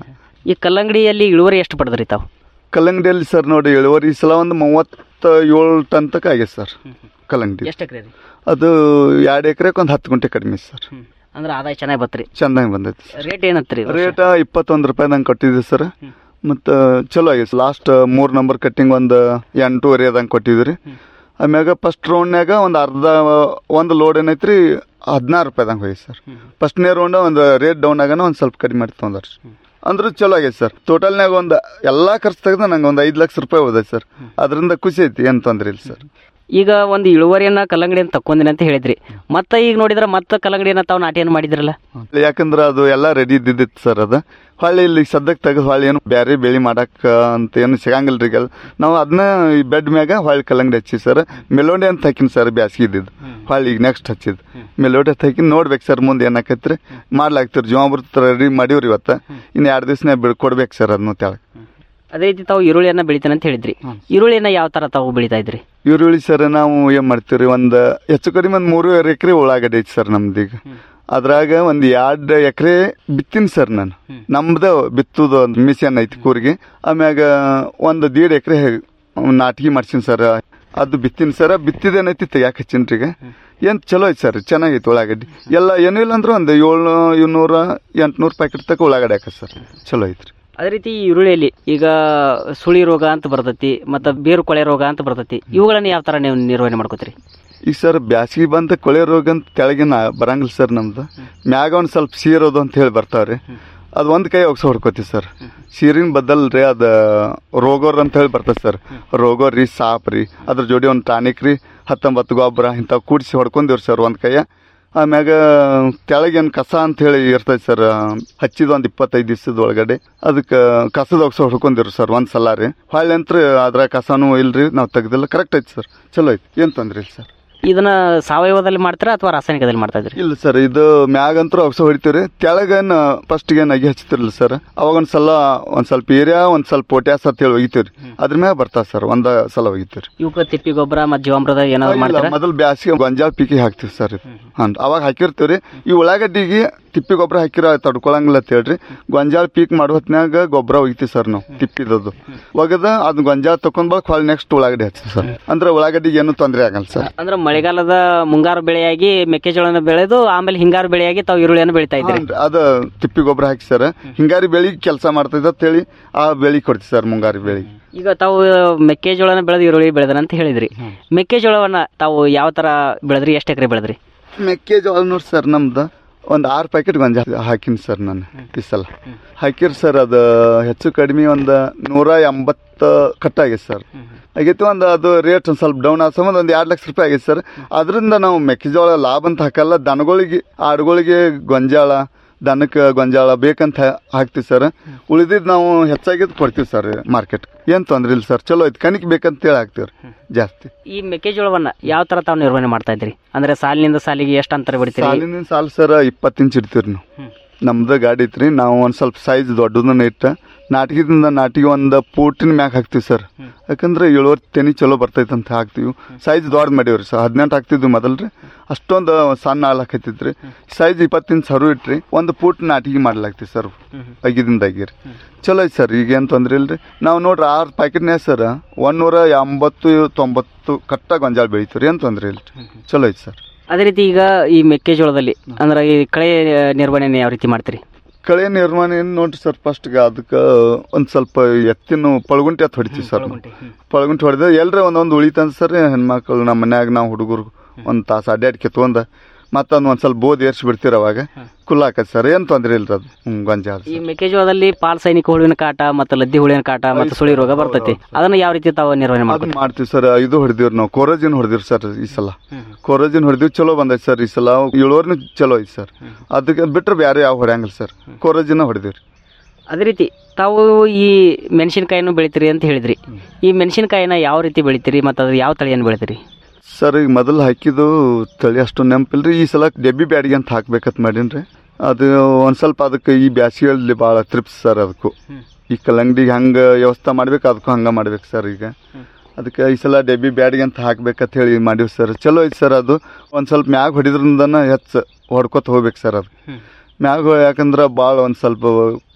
ಈ ಕಲ್ಲಂಗಡಿಯಲ್ಲಿ ಇಳುವರಿ ಎಷ್ಟು ಪಡೆದ್ರಿ ತಾವು ಕಲ್ಲಂಗಡಿಯಲ್ಲಿ ಸರ್ ನೋಡಿ ಇಳುವರಿ ಈ ಸಲ ಒಂದು ಮೂವತ್ತ ಏಳು ಟನ್ ತನಕ ಆಗಿದೆ ಸರ್ ಕಲ್ಲಂಗಡಿ ಎಷ್ಟು ಎಕರೆ ರೀ ಅದು ಎರಡು ಎಕರೆಗೆ ಒಂದು ಹತ್ತು ಗುಂಟೆ ಕಡಿಮೆ ಸರ್ ಅಂದ್ರೆ ಆದಾಯ ಚೆನ್ನಾಗಿ ಬತ್ರಿ ಚೆನ್ನಾಗಿ ಬಂದೈತಿ ರೇಟ್ ಏನತ್ರಿ ರೇಟ್ ಇಪ್ಪತ್ತೊಂದು ರೂಪಾಯಿದಂಗೆ ಕೊಟ್ಟಿದ್ವಿ ಸರ್ ಮತ್ತು ಚಲೋ ಆಗಿದೆ ಲಾಸ್ಟ್ ಮೂರು ನಂಬರ್ ಕಟ್ಟಿಂಗ್ ಒಂದು ಎಂಟೂವರೆ ಅದಂಗೆ ಕೊಟ್ಟಿದ್ವಿ ಆಮ್ಯಾಗ ಫಸ್ಟ್ ರೌಂಡ್ನಾಗ ಒಂದು ಅರ್ಧ ಒಂದು ಲೋಡ್ ಏನೈತ್ರಿ ಹದಿನಾರು ರೂಪಾಯಿದಂಗೆ ಹೋಗಿ ಸರ್ ಫಸ್ಟ್ನೇ ರೌಂಡ್ ಒಂದು ರೇಟ್ ಡೌನ್ ಆಗೋಣ ಒಂದು ಸ್ವಲ್ಪ ಕಡಿಮೆ ಮಾಡಿ ತೊಗೊಂಡ್ರಿ ಅಂದ್ರೆ ಚಲೋ ಆಗೈತೆ ಸರ್ ಟೋಟಲ್ನಾಗ ಒಂದು ಎಲ್ಲ ಖರ್ಚು ತೆಗೆದು ನಂಗೆ ಒಂದು ಐದು ಲಕ್ಷ ರೂಪಾಯಿ ಹೋದೈತೆ ಸರ್ ಅದರಿಂದ ಖುಷಿ ಐತಿ ಏನು ತೊಂದ್ರೆ ಇಲ್ಲ ಸರ್ ಈಗ ಒಂದು ಇಳುವರಿಯನ್ನ ಕಲ್ಲಂಗಡಿಯನ್ನು ತಕ್ಕೊಂಡಿನಿ ಅಂತ ಹೇಳಿದ್ರಿ ಮತ್ತೆ ಈಗ ನೋಡಿದ್ರೆ ಮತ್ತೆ ಕಲ್ಲಂಗಡಿಯನ್ನ ತಾವು ನಾಟಿಯನ್ನು ಮಾಡಿದ್ರಲ್ಲ ಯಾಕಂದ್ರೆ ಅದು ಎಲ್ಲ ರೆಡಿ ಇದ್ದಿತ್ತು ಸರ್ ಅದು ಹೊಳ್ಳಿ ಇಲ್ಲಿ ಸದ್ಯಕ್ಕೆ ತೆಗೆದು ಹೊಳ್ಳಿ ಏನು ಬೇರೆ ಬೆಳೆ ಮಾಡಕ್ಕೆ ಅಂತ ಏನು ಸಿಗಂಗಿಲ್ಲ ರೀ ನಾವು ಅದನ್ನ ಈ ಬೆಡ್ ಮ್ಯಾಗ ಹೊಳ್ಳಿ ಕಲ್ಲಂಗಡಿ ಹಚ್ಚಿ ಸರ್ ಮೆಲೋಡಿ ಅಂತ ಹಾಕಿನಿ ಸರ್ ಬ್ಯಾಸ್ಗೆ ಇದ್ದಿದ್ದು ಹೊಳ್ಳಿ ಈಗ ನೆಕ್ಸ್ಟ್ ಹಚ್ಚಿದ್ದು ಮೆಲೋಡಿ ಅಂತ ಹಾಕಿ ನೋಡ್ಬೇಕು ಸರ್ ಮುಂದೆ ಏನಾಕೈತ್ರಿ ಮಾಡ್ಲಾಕ್ತಿರಿ ಜೀವಾಮೃತ ರೆಡಿ ಮಾಡೀವ್ರಿ ಇವತ್ತು ಇನ್ನು ಎರಡು ದಿವಸನೇ ಬಿಡ್ ಕೊಡ್ಬೇಕು ಸರ್ ಅದನ್ನ ತೆಳಗೆ ಅದೇ ರೀತಿ ತಾವು ಈರುಳ್ಳಿಯನ್ನ ಬೆಳಿತಾನೆ ಅಂತ ಹೇಳಿದ್ರಿ ಈರುಳ್ಳಿಯನ್ನ ಯಾವ ತರ ತಾವು ಬೆಳಿತಾ ಇದ್ರಿ ಈರುಳ್ಳಿ ಸರ್ ನಾವು ಏನ್ ಮಾಡ್ತೀವಿ ಒಂದು ಹೆಚ್ಚು ಕಡಿಮೆ ಒಂದು ಮೂರುವರೆ ಎಕರೆ ಉಳ್ಳಾಗಡ್ಡಿ ಐತಿ ಸರ್ ನಮ್ದೀಗ ಅದ್ರಾಗ ಒಂದು ಎರಡು ಎಕರೆ ಬಿತ್ತೀನಿ ಸರ್ ನಾನು ನಮ್ದು ಬಿತ್ತುದು ಒಂದು ಮಿಷನ್ ಐತಿ ಕೂರಿಗೆ ಆಮ್ಯಾಗ ಒಂದು ದೀಡ್ ಎಕರೆ ನಾಟಿಗೆ ಮಾಡ್ಸೀನಿ ಸರ್ ಅದು ಬಿತ್ತೀನಿ ಸರ್ ಬಿತ್ತಿದೇನೈತಿ ತೆಗ್ಯಾಕ ಹಚ್ಚಿನ್ರಿ ಈಗ ಏನ್ ಚಲೋ ಐತಿ ಸರ್ ಚೆನ್ನಾಗೈತಿ ಉಳ್ಳಾಗಡ್ಡಿ ಎಲ್ಲ ಏನೂ ಇಲ್ಲ ಅಂದ್ರೆ ಒಂದು ಏಳ್ನೂ ಇನ್ನೂರ ಎಂಟ್ನೂರು ಪ್ಯಾಕೆಟ್ ತಕ ಉಳ್ಳಾಗಡ್ಡಿ ಹಾಕ ಸರ್ ಚಲೋ ಐತ್ರಿ ಅದೇ ರೀತಿ ಈ ಈರುಳ್ಳಿಯಲ್ಲಿ ಈಗ ಸುಳಿ ರೋಗ ಅಂತ ಬರ್ತೈತಿ ಮತ್ತು ಬೇರು ಕೊಳೆ ರೋಗ ಅಂತ ಬರ್ತೈತಿ ಇವುಗಳನ್ನ ಯಾವ ತರ ನೀವು ನಿರ್ವಹಣೆ ಮಾಡ್ಕೋತೀರಿ ಈಗ ಸರ್ ಬ್ಯಾಸಿಗೆ ಬಂದ ಕೊಳೆ ರೋಗ ಅಂತ ಕೆಳಗಿನ ಬರಂಗಿಲ್ಲ ಸರ್ ನಮ್ದು ಮ್ಯಾಗ ಒಂದು ಸ್ವಲ್ಪ ಸೀರೋದು ಅಂತ ಹೇಳಿ ಬರ್ತಾವ್ರಿ ಅದು ಒಂದು ಕೈ ಒಗ್ಸ ಹೊಡ್ಕೋತೀವಿ ಸರ್ ಸೀರಿನ ಬದಲ್ ರೀ ಅದು ರೋಗೋರ್ ಅಂತ ಹೇಳಿ ಬರ್ತದೆ ಸರ್ ರೋಗೋರ್ ರೀ ಸಾಪ್ ರೀ ಅದ್ರ ಜೋಡಿ ಒಂದು ಟಾನಿಕ್ ರೀ ಹತ್ತೊಂಬತ್ತು ಗೊಬ್ಬರ ಇಂಥವು ಕೂಡಿಸಿ ಹೊಡ್ಕೊಂಡಿವ್ರಿ ಸರ್ ಒಂದು ಕೈಯ ಆಮ್ಯಾಗ ಕೆಳಗೇನು ಕಸ ಅಂತ ಹೇಳಿ ಇರ್ತೈತೆ ಸರ್ ಹಚ್ಚಿದ ಒಂದು ಇಪ್ಪತ್ತೈದು ದಿವಸದ ಒಳಗಡೆ ಅದಕ್ಕೆ ಕಸದ ಒಗ್ಸ ಹೊಡ್ಕೊಂಡಿರು ಸರ್ ಒಂದು ಸಲ ರೀ ಹೊಳ್ಳಿ ಅಂತ ಅದ್ರ ಕಸನೂ ಇಲ್ರಿ ನಾವು ತೆಗ್ದಿಲ್ಲ ಕರೆಕ್ಟ್ ಐತಿ ಸರ್ ಚಲೋ ಐತಿ ಏನು ತೊಂದ್ರೆ ಇಲ್ಲ ಸರ್ ಇದನ್ನ ಸಾವಯವದಲ್ಲಿ ಮಾಡ್ತೀರಾ ಅಥವಾ ರಾಸಾಯನಿಕದಲ್ಲಿ ಮಾಡ್ತಾ ಇದ್ರಿ ಇಲ್ಲ ಸರ್ ಇದು ಮ್ಯಾಗಂತೂ ಒಗ್ಸ ಹೊಡಿತೀವ್ರಿ ಕೆಳಗೇನು ಫಸ್ಟ್ಗೆ ಅಗಿ ಹಚ್ತಿರಲ್ಲ ಸರ್ ಅವಾಗ ಒಂದು ಸಲ ಒಂದು ಸ್ವಲ್ಪ ಏರಿಯಾ ಒಂದು ಸ್ವಲ್ಪ ಪೊಟ್ಯಾಸ್ ಅಂತ ಹೇಳಿ ಒಗಿತೀವ್ರಿ ಅದ್ರ ಮ್ಯಾಗ ಬರ್ತಾವ ಸರ್ ಒಂದ ಸಲ ಒಗಿತೀವ್ರಿ ಇವಕ್ಕೆ ತಿಪ್ಪಿ ಗೊಬ್ಬರ ಮತ್ತು ಜೀವಾಮೃತ ಏನಾದ್ರು ಮಾಡ್ತೀರಾ ಮೊದಲು ಬ್ಯಾಸಿಗೆ ಗೊಂಜಾಳ ಪೀಕಿ ಹಾಕ್ತಿವಿ ಸರ್ ಹಾಂ ಅವಾಗ ಹಾಕಿರ್ತೀವ್ರಿ ಈ ಉಳ್ಳಾಗಡ್ಡಿಗೆ ತಿಪ್ಪಿ ಗೊಬ್ಬರ ಹಾಕಿರ ತಡ್ಕೊಳಂಗಿಲ್ಲ ಅಂತ ಹೇಳ್ರಿ ಗೊಂಜಾಳ ಪೀಕ್ ಮಾಡೋ ಹೊತ್ನ್ಯಾಗ ಗೊಬ್ಬರ ಒಗಿತೀವಿ ಸರ್ ನಾವು ತಿಪ್ಪಿದದು ಒಗದ ಅದು ಗೊಂಜಾಳ ತಕೊಂಡ್ ಬಳಕ ಹೊಳ್ಳಿ ನೆಕ್ಸ್ಟ್ ಉಳ್ಳಾಗಡ್ಡಿ ಹಚ್ತೀವಿ ಸರ್ ಅಂದ್ರೆ ಉಳ್ಳಾಗಡ್ಡಿಗೆ ಏನು ತೊಂದರೆ ಆಗಲ್ಲ ಸರ್ ಅಂದ್ರೆ ಮಳೆಗಾಲದ ಮುಂಗಾರು ಬೆಳೆಯಾಗಿ ಮೆಕ್ಕೆಜೋಳನ ಬೆಳೆದು ಆಮೇಲೆ ಹಿಂಗಾರು ಬೆಳೆಯಾಗಿ ತಾವು ಈರುಳ್ಳಿಯನ್ನು ಬೆಳಿತಾ ಇದ್ರಿ ಹಾನ್ರಿ, ಅದ ತಿಪ್ಪಿ ಗೊಬ್ಬರ ಹಾಕಿ ಸರ್ ಹಿಂಗಾರಿ ಬೆಳಿ ಕೆಲಸ ಮಾಡ್ತೈತೆ ಅಂತ ಹೇಳಿ ಆ ಬೆಳಿ ಕೊಡ್ತೀವಿ ಸರ್ ಮುಂಗಾರಿ ಬೆಳಿ ಈಗ ತಾವು ಮೆಕ್ಕೆಜೋಳನ ಬೆಳೆದು ಈರುಳ್ಳಿ ಬೆಳೆದ್ರ ಅಂತ ಹೇಳಿದ್ರಿ ಮೆಕ್ಕೆಜೋಳವನ್ನ ತಾವು ಯಾವ ತರ ಬೆಳೆದ್ರಿ ಎಷ್ಟು ಎಕರೆ ಬೆಳೆದ್ರಿ ಮೆಕ್ಕೆಜೋಳ ನೋಡಿ ಸರ್ ನಮ್ದು ಒಂದು ಆರು ಪ್ಯಾಕೆಟ್ ಗೊಂಜಾಳ ಹಾಕಿನಿ ಸರ್ ನಾನು ಈ ಸಲ ಹಾಕಿರಿ ಸರ್ ಅದು ಹೆಚ್ಚು ಕಡಿಮೆ ಒಂದು ನೂರ ಎಂಬತ್ತು ಕಟ್ಟಾಗೈತೆ ಸರ್ ಆಗೈತಿ ಒಂದು ಅದು ರೇಟ್ ಒಂದು ಸ್ವಲ್ಪ ಡೌನ್ ಆದ ಸಂಬಂಧ ಒಂದು ಎರಡು ಲಕ್ಷ ರೂಪಾಯಿ ಆಗೈತೆ ಸರ್ ಅದರಿಂದ ನಾವು ಮೆಕ್ಕೆಜೋಳ ಲಾಭ ಅಂತ ಹಾಕಲ್ಲ ದನಗಳಿಗೆ ಆಡುಗಳಿಗೆ ಗೊಂಜಾಳ ದನಕ್ಕೆ ಗೊಂಜಾಳ ಬೇಕಂತ ಹಾಕ್ತಿವಿ ಸರ್ ಉಳಿದಿದ್ದು ನಾವು ಹೆಚ್ಚಾಗಿದ್ದು ಕೊಡ್ತೀವಿ ಸರ್ ಮಾರ್ಕೆಟ್ ಏನು ತೊಂದ್ರೆ ಇಲ್ಲ ಸರ್ ಚಲೋ ಐತಿ ಕಣಿಕ್ ಬೇಕಂತ ಹೇಳಿ ಹಾಕ್ತೀವಿ ಜಾಸ್ತಿ ಈ ಮೆಕ್ಕೆಜೋಳವನ್ನ ಯಾವ ತರ ತಾವು ನಿರ್ವಹಣೆ ಮಾಡ್ತಾ ಇದ್ರಿ ಅಂದ್ರೆ ಸಾಲಿನಿಂದ ಸಾಲಿಗೆ ಎಷ್ಟು ಅಂತರ ಬಿಡ್ತೀರಿ ಸಾಲಿನ ಸಾಲ್ ಸರ್ ಇಪ್ಪತ್ತು ಇಂಚ್ ಇಡ್ತೀವಿ ನಾವು ನಮ್ದು ಗಾಡಿ ಐತ್ರಿ ನಾವು ಒಂದು ಸ್ವಲ್ಪ ಸೈಜ್ ದೊಡ್ಡದನ್ನ ಇಟ್ಟ ನಾಟಿಗೆದಿಂದ ನಾಟಿಗೆ ಒಂದು ಪೂಟಿನ ಮ್ಯಾಗ ಹಾಕ್ತಿವಿ ಸರ್ ಯಾಕಂದ್ರೆ ಇಳುವರಿ ತೆನಿ ಚಲೋ ಬರ್ತೈತೆ ಅಂತ ಹಾಕ್ತಿವಿ ಸೈಜ್ ದೊಡ್ಡ ಮಾಡೀವ್ರಿ ಸರ್ ಹದಿನೆಂಟು ಹಾಕ್ತಿದ್ವಿ ಮೊದಲ್ರಿ ಅಷ್ಟೊಂದು ಸಣ್ಣ ಹಾಲು ಹಾಕೈತಿದ್ರಿ ಸೈಜ್ ಇಪ್ಪತ್ತಿನ ಸರು ಇಟ್ರಿ ಒಂದು ಪೂಟ್ ನಾಟಿಗೆ ಮಾಡ್ಲಾಗ್ತೀವಿ ಸರ್ ಅಗಿದಿಂದ ಅಗಿರಿ ಚಲೋ ಐತಿ ಸರ್ ಈಗ ಏನು ತೊಂದ್ರೆ ಇಲ್ರಿ ನಾವು ನೋಡ್ರಿ ಆರು ಪ್ಯಾಕೆಟ್ನ್ಯಾಗ ಸರ್ ಒಂದೂರ ಎಂಬತ್ತು ತೊಂಬತ್ತು ಕಟ್ಟ ಗೊಂಜಾಳ ಬೆಳಿತೀವಿ ಏನು ತೊಂದ್ರೆ ಇಲ್ರಿ ಚಲೋ ಐತಿ ಸರ್ ಅದೇ ರೀತಿ ಈಗ ಈ ಮೆಕ್ಕೆಜೋಳದಲ್ಲಿ ಅಂದ್ರೆ ಈ ಕಳೆ ನಿರ್ವಹಣೆ ಯಾವ ರೀತಿ ಮಾಡ್ತೀರಿ ಕಳೆ ನಿರ್ಮಾಣ ಏನು ನೋಡ್ರಿ ಸರ್ ಫಸ್ಟ್ಗೆ ಅದಕ್ಕೆ ಒಂದು ಸ್ವಲ್ಪ ಎತ್ತಿನ ಪಳಗುಂಟಿ ಹತ್ತು ಹೊಡಿತೀವಿ ಸರ್ ಪಳಗುಂಟಿ ಹೊಡೆದ ಎಲ್ಲರ ಒಂದೊಂದು ಉಳಿತಂದ ಸರ್ ಹೆಣ್ಮಕ್ಳು ನಮ್ಮ ಮನ್ಯಾಗ ನಾವು ಹುಡುಗರು ಒಂದು ತಾಸು ಅಡ್ಡಾಡಿ ಕಿತ್ಕೊಂಡ ಮತ್ತೊಂದು ಒಂದು ಸ್ವಲ್ಪ ಬೋದ್ ಏರ್ಸಿ ಬಿಡ್ತೀರ ಅವಾಗ ಕುಲ್ಲಾಕತ್ ಸರ್ ಏನು ತೊಂದರೆ ಇಲ್ರಿ ಅದು ಹ್ಞೂ ಗೊಂಜಾಳ ಈ ಮೆಕ್ಕೆಜೋಳದಲ್ಲಿ ಪಾಲ್ ಸೈನಿಕ ಹುಳುವಿನ ಕಾಟ ಮತ್ತು ಲದ್ದಿ ಹುಳುವಿನ ಕಾಟ ಮತ್ತು ಸುಳಿ ರೋಗ ಬರ್ತೈತಿ ಅದನ್ನ ಯಾವ ರೀತಿ ತಾವು ನಿರ್ವಹಣೆ ಮಾಡ್ತೀರಿ ಅದನ್ನ ಮಾಡ್ತೀವಿ ಸರ್ ಇದು ಹೊಡೆದಿವ್ರಿ ನಾವು ಕೋರೋಜಿನ್ ಹೊಡೆದಿವ್ರಿ ಸರ್ ಈ ಸಲ ಕೋರೋಜಿನ್ ಹೊಡೆದಿವಿ ಚಲೋ ಬಂದೈತೆ ಸರ್ ಈ ಸಲ ಇಳುವರಿನೂ ಚಲೋ ಐತಿ ಸರ್ ಅದಕ್ಕೆ ಬಿಟ್ರೆ ಬೇರೆ ಯಾವ ಹೊಡ್ಯಾಂಗಿಲ್ಲ ಸರ್ ಕೋರೋಜಿನ ಹೊಡೆದಿವ್ರಿ ಅದೇ ರೀತಿ ತಾವು ಈ ಮೆಣಸಿನಕಾಯಿನೂ ಬೆಳಿತೀರಿ ಅಂತ ಹೇಳಿದ್ರಿ ಈ ಮೆಣಸಿನಕಾಯಿನ ಯಾವ ರೀತಿ ಬೆಳಿತೀರಿ ಮತ್ತು ಅದು ಯಾವ ತಳಿಯನ್ನು ಬೆಳಿತೀರಿ ಸರ್ ಈಗ ಮೊದಲು ಹಾಕಿದ್ದು ತಳಿ ಅಷ್ಟು ನೆನಪಿಲ್ರಿ ಈ ಸಲ ಡೆಬ್ಬಿ ಬ್ಯಾಡಿಗೆ ಅಂತ ಹಾಕ್ಬೇಕಂತ ಮಾಡೀನಿ ಅದು ಒಂದು ಸ್ವಲ್ಪ ಅದಕ್ಕೆ ಈ ಬ್ಯಾಸಿಗೆಯಲ್ಲಿ ಭಾಳ ತ್ರಿಪ್ಸ್ ಸರ್ ಅದಕ್ಕೂ ಈ ಕಲ್ಲಂಗಡಿಗೆ ಹಂಗೆ ವ್ಯವಸ್ಥೆ ಮಾಡ್ಬೇಕು ಅದಕ್ಕೂ ಹಂಗೆ ಮಾಡ್ಬೇಕು ಸರ್ ಈಗ ಅದಕ್ಕೆ ಈ ಸಲ ಡೆಬ್ಬಿ ಬ್ಯಾಡಿಗೆ ಅಂತ ಹಾಕ್ಬೇಕಂತ ಹೇಳಿ ಮಾಡೀವಿ ಸರ್ ಚಲೋ ಐತಿ ಸರ್ ಅದು ಒಂದು ಸ್ವಲ್ಪ ಮ್ಯಾಗ ಹೊಡಿದ್ರಿಂದನ ಹೆಚ್ಚು ಹೊಡ್ಕೊತ ಹೋಗ್ಬೇಕು ಸರ್ ಅದು ಮ್ಯಾಗ ಯಾಕಂದ್ರೆ ಭಾಳ ಒಂದು ಸ್ವಲ್ಪ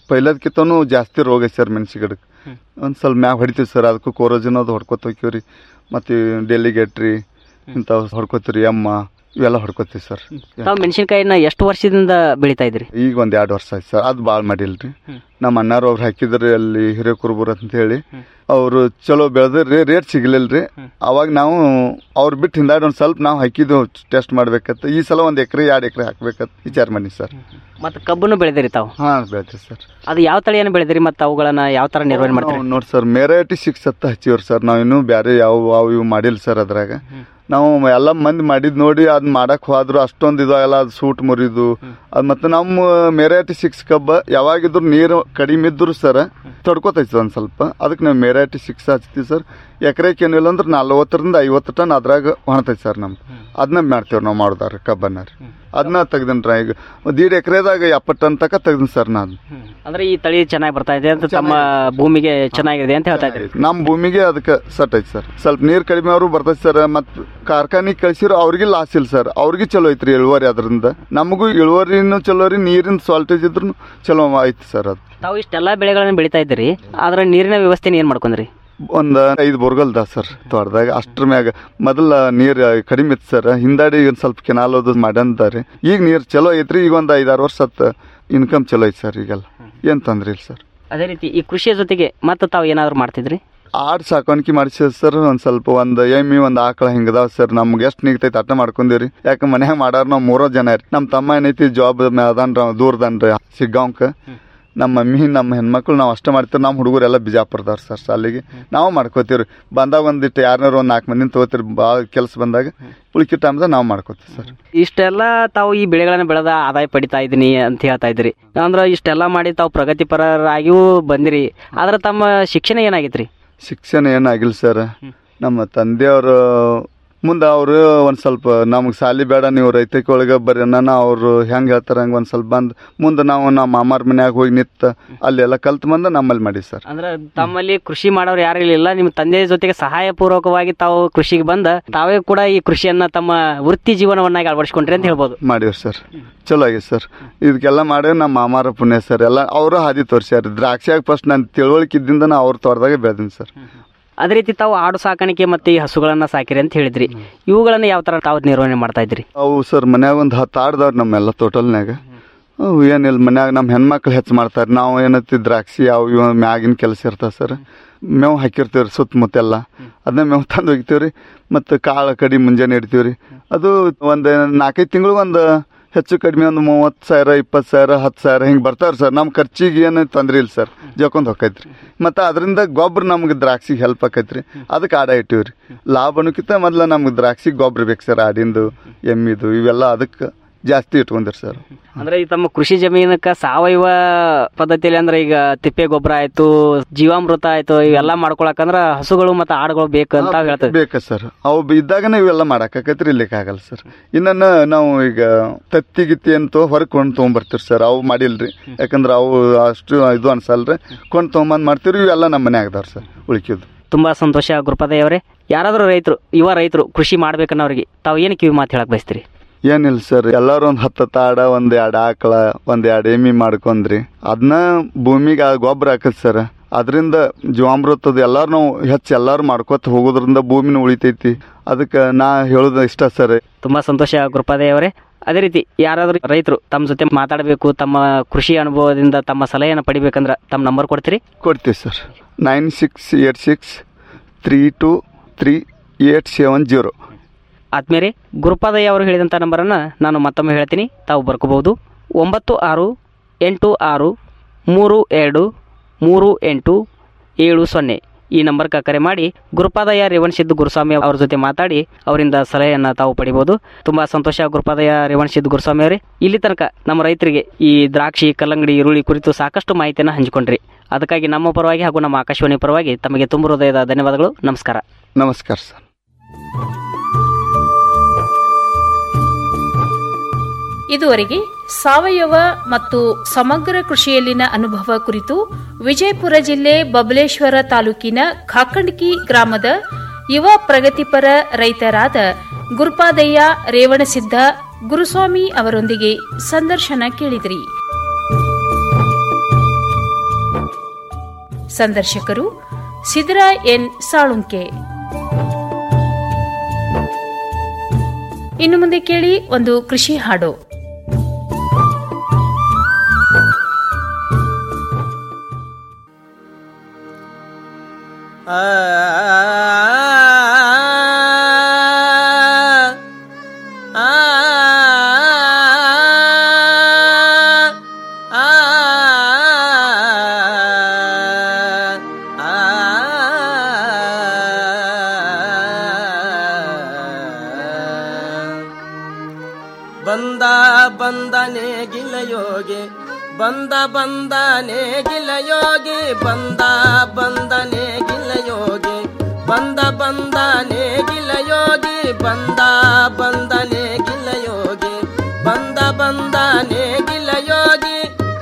ಪೈಲದ್ಕಿಂತನೂ ಜಾಸ್ತಿ ರೋಗ ಐತೆ ಸರ್ ಮೆಣಸಿ ಗಿಡಕ್ಕೆ ಒಂದು ಸ್ವಲ್ಪ ಮ್ಯಾಗ ಹೊಡಿತೀವಿ ಸರ್ ಅದಕ್ಕೂ ಕೋರೋಜಿನ್ ಅದು ಹೊಡ್ಕೊತ ಹೋಗ್ತೀವಿ ರೀ ಮತ್ತು ಡೆಲಿಗೇಟ್ರಿ ಇಂಥವು ಹೊಡ್ಕೋತೀವಿ ಅಮ್ಮ ಇವೆಲ್ಲ ಹೊಡ್ಕೋತೀವಿ ಸರ್ ತಾವು ಮೆಣಸಿನಕಾಯಿನ ಎಷ್ಟು ವರ್ಷದಿಂದ ಬೆಳಿತಾ ಇದ್ರಿ ಈಗ ಒಂದು ಎರಡು ವರ್ಷ ಆಯ್ತು ಸರ್ ಅದು ಭಾಳ ಮಾಡಿಲ್ರಿ ನಮ್ಮ ಅಣ್ಣಾರು ಅವ್ರು ಹಾಕಿದ್ರಿ ಅಲ್ಲಿ ಹಿರೇಕುರುಬುರ್ ಅಂತ ಹೇಳಿ ಅವರು ಚಲೋ ಬೆಳೆದ್ರಿ ರೇಟ್ ಸಿಗ್ಲಿಲ್ರಿ ಅವಾಗ ನಾವು ಅವ್ರು ಬಿಟ್ಟು ಹಿಂದಾಡಿ ಒಂದು ಸ್ವಲ್ಪ ನಾವು ಹಾಕಿದ್ದು ಟೆಸ್ಟ್ ಮಾಡ್ಬೇಕತ್ತ ಈ ಸಲ ಒಂದು ಎಕರೆ ಎರಡು ಎಕರೆ ಹಾಕ್ಬೇಕಂತ ವಿಚಾರ ಮಾಡಿ ಸರ್ ಮತ್ತು ಕಬ್ಬನ್ನು ಬೆಳೆದಿರಿ ತಾವು ಹಾಂ ಬೆಳಿತೀವಿ ಸರ್ ಅದು ಯಾವ ತಳಿಯನ್ನು ಬೆಳೆದಿರಿ ಮತ್ತು ಅವುಗಳನ್ನ ಯಾವ ಥರ ನಿರ್ವಹಣೆ ಮಾಡ್ತೀರಿ ನೋಡಿ ಸರ್ ಮೆರೈಟಿ ಸಿಕ್ಸ್ ಹತ್ತ ಹಚ್ಚಿವ್ರಿ ಸರ್ ನಾವು ಇನ್ನೂ ಬೇರೆ ಯಾವ ಅವು ಇವು ಮಾಡಿಲ್ಲ ಸರ್ ಅದ್ರಾಗ ನಾವು ಎಲ್ಲ ಮಂದಿ ಮಾಡಿದ್ ನೋಡಿ ಅದ್ ಮಾಡಕ್ ಹೋದ್ರು ಅಷ್ಟೊಂದು ಇದಾಗಲ್ಲ ಅದು ಸೂಟ್ ಮುರಿದು ಅದ್ ಮತ್ತೆ ನಮ್ಮ ಮೆರೈಟಿ ಸಿಕ್ಸ್ ಕಬ್ಬ ಯಾವಾಗಿದ್ರು ನೀರು ಕಡಿಮೆ ಇದ್ರು ಸರ್ ತಡ್ಕೋತೈತಿ ಒಂದ್ ಸ್ವಲ್ಪ ಅದಕ್ಕೆ ನಾವು ಮೆರೈಟಿ ಸಿಕ್ಸ್ ಹಚ್ತೀವಿ ಸರ್ ಎಕರೆಗೆ ಏನಿಲ್ಲ ಅಂದ್ರೆ ನಲ್ವತ್ತರಿಂದ ಐವತ್ತು ಟನ್ ಅದ್ರಾಗ ಹೊಣತೈತಿ ಸರ್ ನಮ್ದು ಅದನ್ನ ಮಾಡ್ತೇವೆ ನಾವು ಮಾಡೋದಾರ ಕಬ್ಬನ್ನ ರೀ ಅದನ್ನ ತೆಗ್ದಿನ್ರಿ ಈಗ ದೀಡ್ ಎಕರೆದಾಗ ಎಪ್ಪತ್ತು ಟನ್ ತನಕ ತೆಗ್ದಿನಿ ಸರ್ ನಾನು ಅಂದ್ರೆ ಈ ತಳಿ ಚೆನ್ನಾಗಿ ಬರ್ತಾ ಇದೆ ಅಂತ ತಮ್ಮ ಭೂಮಿಗೆ ಚೆನ್ನಾಗಿದೆ ಅಂತ ಹೇಳ್ತಾ ಇದ್ರಿ ನಮ್ಮ ಭೂಮಿಗೆ ಅದಕ್ಕೆ ಸಟ್ ಐತಿ ಸರ್ ಸ್ವಲ್ಪ ನೀರು ಕಡಿಮೆ ಅವರು ಬರ್ತೈತಿ ಸರ್ ಮತ್ತು ಕಾರ್ಖಾನಿಗೆ ಕಳ್ಸಿರೋ ಅವ್ರಿಗೆ ಲಾಸ್ ಇಲ್ಲ ಸರ್ ಅವ್ರಿಗೆ ಚಲೋ ಐತ್ರಿ ಇಳುವರಿ ಅದರಿಂದ ನಮಗೂ ಇಳುವರಿನೂ ಚಲೋ ರೀ ನೀರಿನ ಸಾಲ್ಟೇಜ್ ಇದ್ರು ಚಲೋ ಐತಿ ಸರ್ ಅದು ತಾವು ಇಷ್ಟೆಲ್ಲ ಬೆಳೆಗಳನ್ನ ಬೆಳಿತಾ ಇದ್ದೀರಿ ಆದ್ರೆ ನೀರಿನ ವ್ಯವಸ್ಥೆನ ಏನ್ ಮಾಡ್ಕೊಂಡ್ರಿ ಒಂದು ಐದು ಬೋರ್ಗಲ್ದ ಸರ್ ತೋಟದಾಗ ಅಷ್ಟ್ರ ಮ್ಯಾಗ ಮೊದಲ ನೀರು ಕಡಿಮೆ ಇತ್ತು ಸರ್ ಹಿಂದಾಡಿ ಒಂದು ಸ್ವಲ್ಪ ಕೆನಾಲ್ ಅದು ಮಾಡ್ಯಾನ್ದಾರಿ ಈಗ ನೀರು ಚಲೋ ಐತ್ರಿ ಈಗ ಒಂದು ಐದಾರು ವರ್ಷ ಹತ್ತು ಇನ್ಕಮ್ ಚಲೋ ಐತಿ ಸರ್ ಈಗೆಲ್ಲ ಏನು ತೊಂದ್ರೆ ಇಲ್ಲ ಸರ್ ಅದೇ ರೀತಿ ಈ ಕೃಷಿಯ ಜೊತೆಗೆ ಮತ್ತೆ ತಾವು ಏನಾದ್ರು ಮಾಡ್ತಿದ್ರಿ ಆಡ್ ಸಾಕಾಣಿಕೆ ಮಾಡಿಸಿದ ಸರ್ ಒಂದ್ ಸ್ವಲ್ಪ ಒಂದ್ ಎಮ್ಮಿ ಒಂದ್ ಆಕಳ ಹಿಂಗದಾವ ಸರ್ ನಮ್ಗೆ ಎಷ್ಟ್ ನಿಗ್ತೈತಿ ಅಟ್ಟ ಮಾಡ್ಕೊಂಡೇವ್ರಿ ಯಾಕ ಮನ್ಯಾಗ ಮಾಡಾರ ನಾವ್ ಮೂರೋ ಜನ ರೀ ನಮ್ ತಮ್ಮ ಏನೈತಿ ಜಾಬ್ ಅದನ್ರಿ ದೂರದನ್ರಿ ಸಿಗ್ಗಾಂವ್ಕ ನಮ್ಮ ಮಮ್ಮಿ ನಮ್ಮ ಹೆಣ್ಮಕ್ಳು ನಾವು ಅಷ್ಟೇ ಮಾಡ್ತೀವಿ ನಮ್ಮ ಹುಡುಗರೆಲ್ಲ ಬಿಜಾಪುರದವ್ರು ಸರ್ ಅಲ್ಲಿಗೆ ನಾವು ಮಾಡ್ಕೋತೀವ್ರಿ ಬಂದಾಗ ಒಂದಿಟ್ಟು ಯಾರನ್ನಾರು ಒಂದ್ ನಾಲ್ಕು ಮಂದಿನ ತಗೋತೀರಿ ಭಾಳ ಕೆಲಸ ಬಂದಾಗ ಉಳ್ಕಿ ಟೈಮ್ದಾಗ ನಾವು ಮಾಡ್ಕೋತೀವಿ ಸರ್ ಇಷ್ಟೆಲ್ಲ ತಾವು ಈ ಬೆಳೆಗಳನ್ನ ಬೆಳೆದ ಆದಾಯ ಪಡಿತಾ ಇದೀನಿ ಅಂತ ಹೇಳ್ತಾ ಇದ್ರಿ ಅಂದ್ರೆ ಇಷ್ಟೆಲ್ಲ ಮಾಡಿ ತಾವು ಪ್ರಗತಿಪರರಾಗಿಯೂ ಬಂದಿರಿ ಆದ್ರೆ ತಮ್ಮ ಶಿಕ್ಷಣ ಏನಾಗಿತ್ರಿ ಶಿಕ್ಷಣ ಏನಾಗಿಲ್ಲ ಸರ್ ನಮ್ಮ ತಂದೆಯವರು ಮುಂದೆ ಅವರು ಒಂದು ಸ್ವಲ್ಪ ನಮ್ಗೆ ಸಾಲಿ ಬೇಡ ನೀವು ರೈತಕ್ಕೆ ಒಳಗೆ ಬರ್ರಿ ನಾನು ಅವರು ಹೆಂಗೆ ಹೇಳ್ತಾರೆ ಹಂಗೆ ಒಂದು ಸ್ವಲ್ಪ ಬಂದು ಮುಂದೆ ನಾವು ನಮ್ಮ ಮಾಮಾರ ಮನ್ಯಾಗ ಹೋಗಿ ನಿಂತು ಅಲ್ಲೆಲ್ಲ ಕಲ್ತು ಬಂದು ನಮ್ಮಲ್ಲಿ ಮಾಡಿ ಸರ್ ಅಂದ್ರೆ ತಮ್ಮಲ್ಲಿ ಕೃಷಿ ಮಾಡೋರು ಯಾರು ಇರಲಿಲ್ಲ ನಿಮ್ಮ ತಂದೆಯ ಜೊತೆಗೆ ಸಹಾಯ ಪೂರ್ವಕವಾಗಿ ತಾವು ಕೃಷಿಗೆ ಬಂದ ತಾವೇ ಕೂಡ ಈ ಕೃಷಿಯನ್ನ ತಮ್ಮ ವೃತ್ತಿ ಜೀವನವನ್ನಾಗಿ ಅಳವಡಿಸ್ಕೊಂಡ್ರಿ ಅಂತ ಹೇಳ್ಬೋದು ಮಾಡಿವ್ರಿ ಸರ್ ಚಲೋ ಆಗಿದೆ ಸರ್ ಇದಕ್ಕೆಲ್ಲ ಮಾಡಿ ನಮ್ಮ ಮಾಮಾರ ಪುಣ್ಯ ಸರ್ ಎಲ್ಲ ಅವರು ಹಾದಿ ತೋರಿಸ್ಯಾರ ದ್ರಾಕ್ಷಿಯಾಗ ಫಸ್ಟ್ ನಾನು ತಿಳುವಳಿಕೆ ಇದ್ದಿಂದ ನಾ ಅವ್ರ ತೋಟದಾಗ ಬೆಳೆದೀನಿ ಸರ್ ಅದೇ ರೀತಿ ತಾವು ಆಡು ಸಾಕಾಣಿಕೆ ಮತ್ತೆ ಈ ಹಸುಗಳನ್ನ ಸಾಕಿರಿ ಅಂತ ಹೇಳಿದ್ರಿ ಇವುಗಳನ್ನ ಯಾವ ತರ ತಾವು ನಿರ್ವಹಣೆ ಮಾಡ್ತಾ ಇದ್ರಿ ಅವು ಸರ್ ಮನ್ಯಾಗ ಒಂದು ಹತ್ತು ಆಡ್ದವ್ರು ನಮ್ಮೆಲ್ಲ ಟೋಟಲ್ನಾಗ ಅವು ಏನಿಲ್ಲ ಮನ್ಯಾಗ ನಮ್ಮ ಹೆಣ್ಮಕ್ಳು ಹೆಚ್ಚು ಮಾಡ್ತಾರೆ ನಾವು ಏನೈತಿ ದ್ರಾಕ್ಷಿ ಅವು ಇವು ಮ್ಯಾಗಿನ ಕೆಲಸ ಇರ್ತಾವೆ ಸರ್ ಮೇವು ಹಾಕಿರ್ತೀವಿ ಸುತ್ತಮುತ್ತ ಎಲ್ಲ ಅದನ್ನ ಮೇವು ತಂದು ಒಗಿತೀವಿ ರೀ ಮತ್ತು ಕಾಳು ಕಡಿ ಮುಂಜಾನೆ ಇಡ್ತೀವಿ ರೀ ಅದು ಒಂದು ನಾಲ್ಕೈದು ತಿಂಗಳು ಒಂದು ಹೆಚ್ಚು ಕಡಿಮೆ ಒಂದು ಮೂವತ್ತು ಸಾವಿರ ಇಪ್ಪತ್ತು ಸಾವಿರ ಹತ್ತು ಸಾವಿರ ಹಿಂಗೆ ಬರ್ತಾವ್ರಿ ಸರ್ ನಮ್ಮ ಖರ್ಚಿಗೆ ಏನು ತೊಂದ್ರೆ ಇಲ್ಲ ಸರ್ ಜೋಕೊಂಡ್ ಹೊಕ್ಕೈತ್ರಿ ಮತ್ತು ಅದರಿಂದ ಗೊಬ್ಬರ ನಮ್ಗೆ ದ್ರಾಕ್ಷಿಗೆ ಹೆಲ್ಪ್ ಆಕೈತ್ರಿ ಅದಕ್ಕೆ ಆಡ ಇಟ್ಟಿವಿ ರೀ ಲಾಭನಕ್ಕಿಂತ ಮೊದಲ ನಮ್ಗೆ ದ್ರಾಕ್ಷಿ ಗೊಬ್ಬರ ಬೇಕು ಸರ್ ಆಡಿಂದು ಎಮ್ಮಿದು ಇವೆಲ್ಲ ಅದಕ್ಕೆ ಜಾಸ್ತಿ ಇಟ್ಕೊಂಡಿರಿ ಸರ್ ಅಂದ್ರೆ ಈ ತಮ್ಮ ಕೃಷಿ ಜಮೀನಕ್ಕ ಸಾವಯವ ಪದ್ಧತಿಯಲ್ಲಿ ಅಂದ್ರೆ ಈಗ ತಿಪ್ಪೆ ಗೊಬ್ಬರ ಆಯ್ತು ಜೀವಾಮೃತ ಆಯ್ತು ಇವೆಲ್ಲ ಮಾಡ್ಕೊಳಕಂದ್ರ ಹಸುಗಳು ಮತ್ತೆ ಆಡುಗಳು ಬೇಕು ಅಂತ ಹೇಳ್ತೇವೆ ಬೇಕು ಸರ್ ಅವು ಇದ್ದಾಗನೇ ಇವೆಲ್ಲ ಮಾಡಕ್ಕಾಕೈತ್ರಿ ಇಲ್ಲಿಕ್ಕೆ ಆಗಲ್ಲ ಸರ್ ಇನ್ನನ್ನ ನಾವು ಈಗ ತತ್ತಿ ಗಿತ್ತಿ ಅಂತ ಹೊರಗೆ ಕೊಂಡು ತೊಗೊಂಬರ್ತೀವಿ ಸರ್ ಅವು ಮಾಡಿಲ್ರಿ ಯಾಕಂದ್ರೆ ಅವು ಅಷ್ಟು ಇದು ಅನ್ಸಲ್ರಿ ಕೊಂಡು ತೊಗೊಂಬಂದ್ ಮಾಡ್ತೀವಿ ಇವೆಲ್ಲ ನಮ್ಮ ಮನೆ ಆಗದಾವ್ರಿ ಸರ್ ಉಳ್ಕಿದ್ದು ತುಂಬಾ ಸಂತೋಷ ಗುರುಪದಯ್ಯ ಅವರೇ ಯಾರಾದ್ರೂ ರೈತರು ಯುವ ರೈತರು ಕೃಷಿ ಮಾಡ್ಬೇಕನ್ನೋರಿಗೆ ತಾವು ಏನು ಕಿವಿ ಮಾತು ಹೇಳಕ್ ಬಯಸ್ತೀರಿ ಏನಿಲ್ಲ ಸರ್ ಎಲ್ಲಾರು ಒಂದ್ ಹತ್ತು ತಾಡ ಒಂದ್ ಎರಡು ಆಕಳ ಒಂದ್ ಎರಡು ಎಮ್ಮಿ ಮಾಡ್ಕೊಂಡ್ರಿ ಅದನ್ನ ಭೂಮಿಗೆ ಆ ಗೊಬ್ಬರ ಹಾಕತ್ ಸರ್ ಅದರಿಂದ ಜೀವಾಮೃತದ ಎಲ್ಲಾರು ನಾವು ಹೆಚ್ಚು ಎಲ್ಲಾರು ಮಾಡ್ಕೊತ ಹೋಗೋದ್ರಿಂದ ಭೂಮಿನ ಉಳಿತೈತಿ ಅದಕ್ಕೆ ನಾ ಹೇಳೋದು ಇಷ್ಟ ಸರ್ ತುಂಬಾ ಸಂತೋಷ ಗುರುಪದಯ್ಯ ಅವರೇ ಅದೇ ರೀತಿ ಯಾರಾದ್ರೂ ರೈತರು ತಮ್ಮ ಜೊತೆ ಮಾತಾಡಬೇಕು ತಮ್ಮ ಕೃಷಿ ಅನುಭವದಿಂದ ತಮ್ಮ ಸಲಹೆಯನ್ನು ಪಡಿಬೇಕಂದ್ರ ತಮ್ಮ ನಂಬರ್ ಕೊಡ್ತೀರಿ ಕೊಡ್ತೀವಿ sir nine six eight six three two three eight seven zero ಆದ್ಮೇಲೆ ಗುರುಪಾದಯ್ಯ ಅವರು ಹೇಳಿದಂಥ ನಂಬರನ್ನು ನಾನು ಮತ್ತೊಮ್ಮೆ ಹೇಳ್ತೀನಿ ತಾವು ಬರ್ಕೋಬಹುದು ಒಂಬತ್ತು ಆರು ಎಂಟು ಆರು ಮೂರು ಎರಡು ಮೂರು ಎಂಟು ಏಳು ಸೊನ್ನೆ ಈ ನಂಬರ್ಗೆ ಕರೆ ಮಾಡಿ ಗುರುಪಾದಯ್ಯ ರೇವಣಸಿದ್ದು ಗುರುಸ್ವಾಮಿ ಅವ್ರ ಜೊತೆ ಮಾತಾಡಿ ಅವರಿಂದ ಸಲಹೆಯನ್ನು ತಾವು ಪಡಿಬೋದು ತುಂಬ ಸಂತೋಷ ಗುರುಪಾದಯ್ಯ ರೇವಣಸಿದ್ದು ಗುರುಸ್ವಾಮಿ ಅವರೇ ಇಲ್ಲಿ ತನಕ ನಮ್ಮ ರೈತರಿಗೆ ಈ ದ್ರಾಕ್ಷಿ ಕಲ್ಲಂಗಡಿ ಈರುಳ್ಳಿ ಕುರಿತು ಸಾಕಷ್ಟು ಮಾಹಿತಿಯನ್ನು ಹಂಚಿಕೊಂಡ್ರಿ ಅದಕ್ಕಾಗಿ ನಮ್ಮ ಪರವಾಗಿ ಹಾಗೂ ನಮ್ಮ ಆಕಾಶವಾಣಿ ಪರವಾಗಿ ತಮಗೆ ತುಂಬ ಹೃದಯದ ಧನ್ಯವಾದಗಳು ನಮಸ್ಕಾರ ನಮಸ್ಕಾರ ಸರ್ ಇದುವರೆಗೆ ಸಾವಯವ ಮತ್ತು ಸಮಗ್ರ ಕೃಷಿಯಲ್ಲಿನ ಅನುಭವ ಕುರಿತು ವಿಜಯಪುರ ಜಿಲ್ಲೆ ಬಬಲೇಶ್ವರ ತಾಲೂಕಿನ ಖಾಕಂಡ್ಕಿ ಗ್ರಾಮದ ಯುವ ಪ್ರಗತಿಪರ ರೈತರಾದ ಗುರುಪಾದಯ್ಯ ರೇವಣಸಿದ್ದ ಗುರುಸ್ವಾಮಿ ಅವರೊಂದಿಗೆ ಸಂದರ್ಶನ ಕೇಳಿದಿರಿ ಸಂದರ್ಶಕರು ಸಿದ್ರಾ ಎನ್ ಸಾಳುಂಕೆ ಇನ್ನು ಮುಂದೆ ಕೇಳಿ ಒಂದು ಕೃಷಿ ಹಾಡು ಬಂದ ಬಂದನೆ ಗಿಲಯೋಗಿ ಬಂದ ಬಂದನೆ ಗಿಲಯೋಗಿ ಬಂದ ಬಂದನೆ ಗಿಲಯೋಗಿ ಬಂದ ಬಂದನೆ ಗಿಲಯೋಗಿ ಬಂದ ಬಂದನೆ ಗಿಲಯೋಗಿ ಬಂದ ಬಂದನೆ ಗಿಲಯೋಗಿ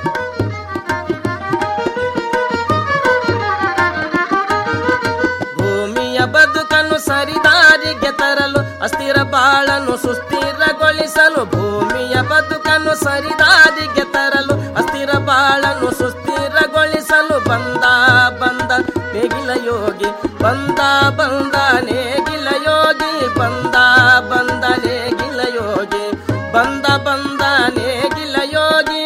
ಭೂಮಿಯ ಬದುಕನ್ನು ಸರಿದಾರಿಗೆ ತರಲು ಅಸ್ಥಿರ ಬಾಳನ್ನು ಸುಸ್ಥಿರಗೊಳಿಸಲು ಭೂಮಿಯ ಬದುಕನ್ನು ಸರಿದಾರಿಗೆ ತರಲು ಅಸ್ಥಿರ ಬಾಳನ್ನು ಸುಸ್ಥಿರಗೊಳಿಸಲು ಬಂದ ಬಂದ ನೇಗಿಲ ಯೋಗಿ ಬಂದ ಬಂದ ನೇಗಿಲ ಯೋಗಿ ಬಂದ ಬಂದ ನೇಗಿಲ ಯೋಗಿ ಬಂದ ಬಂದ ನೇಗಿಲ ಯೋಗಿ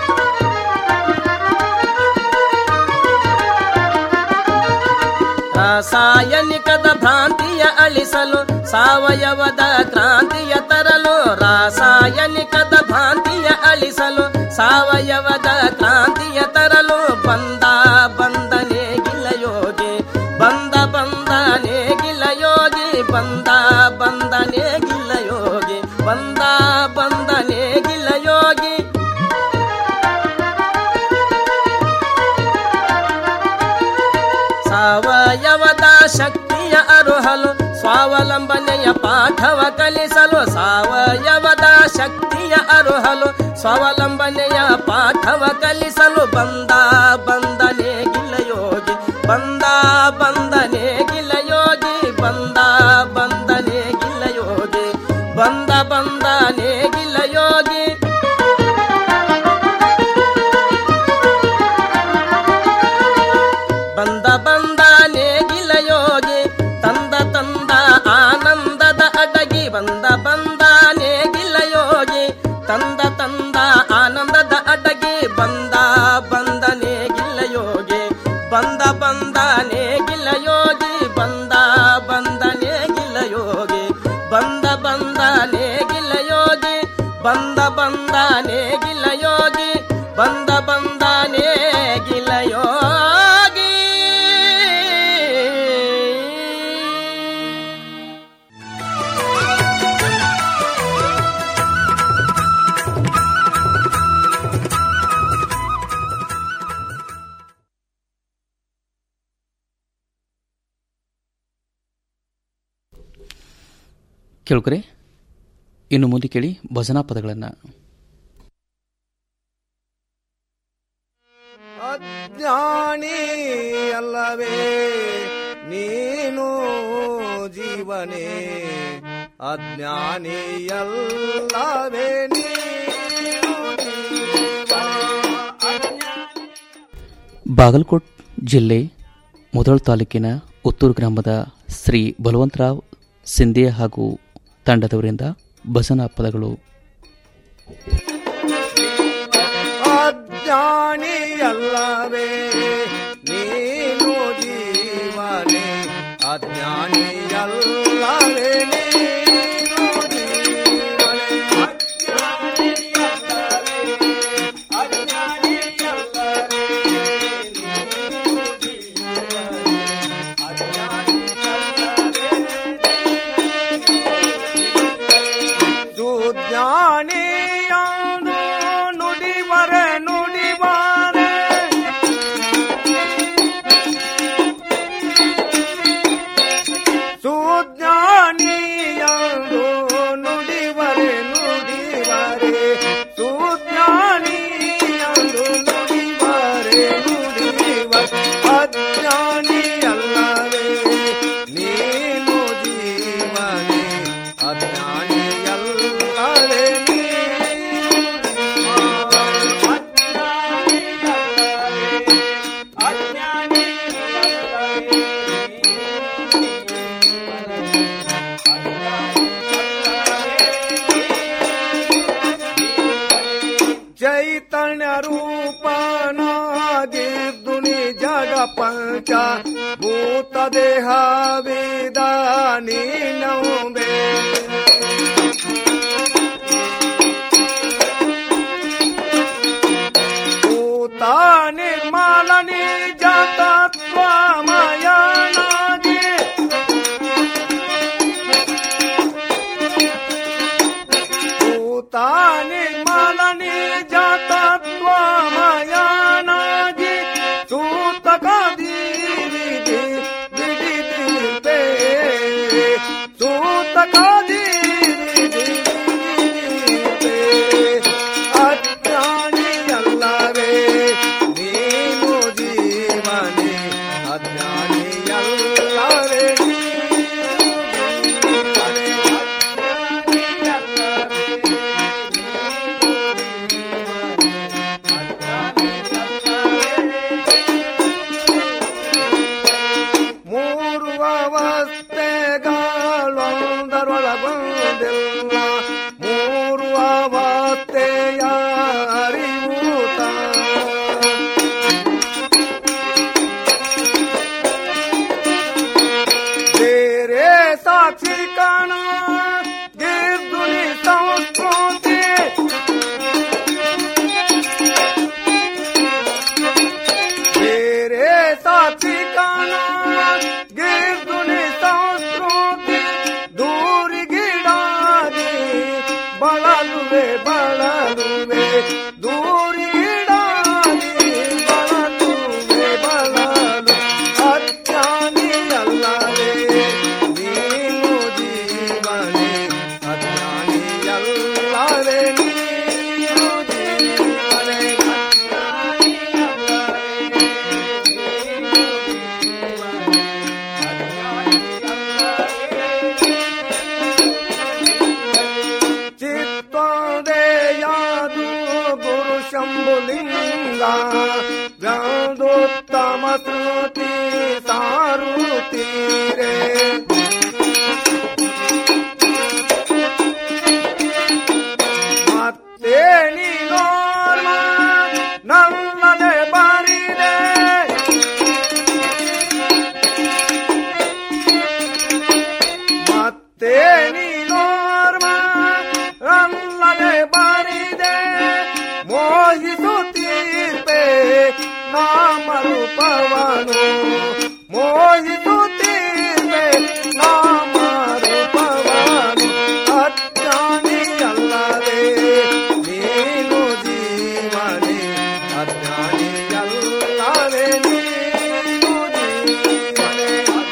ರಾಸಾಯನಿಕದ ಭ್ರಾಂತಿಯ ಅಳಿಸಲು ಸಾವಯವದ ಕ್ರಾಂತಿಯ ತರಲು ರಾಸಾಯನಿಕದ ಭ್ರಾಂತಿಯ ಅಳಿಸಲು ಸಾವಯವದ ಕ್ರಾಂತಿಯ ತರಲು ಬಂದ ಬಂದನೆ ಗಿಲಯೋಗಿ ಬಂದ ಬಂದನೆ ಗಿಲಯೋಗಿ ಬಂದ ಬಂದನೆ ಗಿಲಯೋಗಿ ಬಂದ ಬಂದನೆ ಗಿಲಯೋಗಿ ಸಾವಯವದ ಶಕ್ತಿಯ ಅರುಹಲು ಸ್ವಾವಲಂಬನೆಯ ಪಾಠವ ಕಲಿಸಲು ಸಾವಯವದ ಶಕ್ತಿಯ ಅರುಹಲು ಸ್ವಾವಲಂಬನೆಯ ಪಾಠವ ಕಲಿಸಲು ಬಂದ ಬಂದನೆ ಗಿಲಯೋಗಿ ಬಂದ ಬಂದನೆ ಗಿಲಯೋಗಿ ಬಂದ ಬಂದನೆ ಗಿಲಯೋಗಿ ಬಂದ ಬಂದನೆ ಗಿಲಯೋಗಿ ಬಂದ ಬಂದ ನೇಗಿಲ ಯೋಗಿ ತಂದ ತಂದ ಆನಂದದ ಅಡಗಿ ಬಂದ ಬಂದ ನೇಗಿಲ ಯೋಗಿ ತಂದ ತಂದ ಆನಂದದ ಅಡಗಿ ಬಂದ ಬಂದ ನೇಗಿಲ ಯೋಗಿ ಬಂದ ಬಂದ ನೇಗಿಲ ಯೋಗಿ ಬಂದ ಬಂದ ನೇಗಿಲ ಯೋಗಿ ಬಂದ ಬಂದ ನೇಗಿಲ ಯೋಗಿ ಬಂದ ಬಂದ ನೇಗಿಲ ಯೋಗಿ ಬಂದ ಬಂದ ನೇಗಿಲ ಯೋಗಿ ಕೇಳ್ಕರೆ ಇನ್ನು ಮುಂದೆ ಕೇಳಿ ಭಜನಾ ಪದಗಳನ್ನು ಅಜ್ಞಾನಿ ಅಲ್ಲವೇ ನೀನು ಜೀವನೇ ಅಜ್ಞಾನಿ ಅಲ್ಲವೇ ನೀನು ಬಾಗಲಕೋಟ್ ಜಿಲ್ಲೆ ಮುದೋಳ್ ತಾಲೂಕಿನ ಉತ್ತೂರು ಗ್ರಾಮದ ಶ್ರೀ ಬಲವಂತರಾವ್ ಸಿಂಧೆ ಹಾಗೂ ತಂಡದವರಿಂದ ಭಜನಾ ಪದಗಳು ಅಜ್ಞಾನಿ ಅಲ್ಲವೇ ನೀನು ಜೀವನೇ ಅಜ್ಞಾನಿ ಅಲ್ಲವೇ ನೀನು ಜೀವನೇ ಸುಜ್ಞಾನಿಯಾದು ನುಡಿವರೆ ನುಡಿವಾರೆ ಸುಜ್ಞಾನ ಪಂಚ ಭೂತ ದೇಹ ವೇದ ನೀನಂಬೆ ಭೂತ ನಿರ್ಮಲ ನಿಜ ತತ್ವಮಯನಾಗಿ ಭೂತ ನಿರ್ಮಲ ನಿಜ ತತ್ವಮಯನಾಗಿ ಸೂತಕದೀರಿದೆ ಬಿಡಿದಿರ್ಬೆ ಸೂತಕದೀರಿದೆ ಅಜ್ಞಾನಿಯಲ್ಲವೇ ನೀನು ಜೀವನೇ ಅಜ್ಞಾನಿಯಲ್ಲವೇ ಮೂರು ಅವಸ್ಥೆಗಳೊಂದರೊಳಗೊಂದಿಲ್ಲ ಮೂರು ಅವಸ್ಥೆಯ ಅರಿವುತ ಬೇರೆ ಸಾಕ್ಷಿ ಕಾಣ ಗಿರ್ದುನಿ ಸಂಸ್ಕೃತಿ ಬೇರೆ ಸಾಕ್ಷಿ ಕಾಣ ಗಿರ್ದುನಿ ಸಂಸ್ಕೃತಿ ದೂರಿಗಿಡಾಗಿ ಬಳಲುವೆ ಬಳಲುವೆ ದೂರಿಗಿಡಾಗಿ ಬಳಲುವೆ ಬಳಲು ಅಜ್ಞಾನಿಯಲ್ಲವೇ ನೀನು ಜೀವನೇ ಅಜ್ಞಾನಿಯಲ್ಲವೇ ನೀನು ಜೀವನೇ ಚಿತ್ತೋದಯಾದು ಗುರು ಶಂಭುಲಿಂಗ ವ್ಯಾಂದೋತ್ತಮ ಶ್ರುತಿ ಸಾರುತ್ತೀರೆ ಮತ್ತೆ ನೀನೋರ್ಮ ನನ್ನದೆ ಬರಿದೆ ಮತ್ತೆ ನೀನೋರ್ಮ ನನ್ನದೆ ಬರಿದೆ ಮೋಹಿಸುತ್ತೀರ್ಪೆ ನಾಮರೂಪವನು ಮೋಹಿಸುತ್ತೀರ್ಪೆ ನಾಮರೂಪವನು ಅಜ್ಞಾನಿಯಲ್ಲವೇ ನೀನು ಜೀವನೇ ಅಜ್ಞಾನಿಯಲ್ಲವೇ ನೀನು ಜೀವನೇ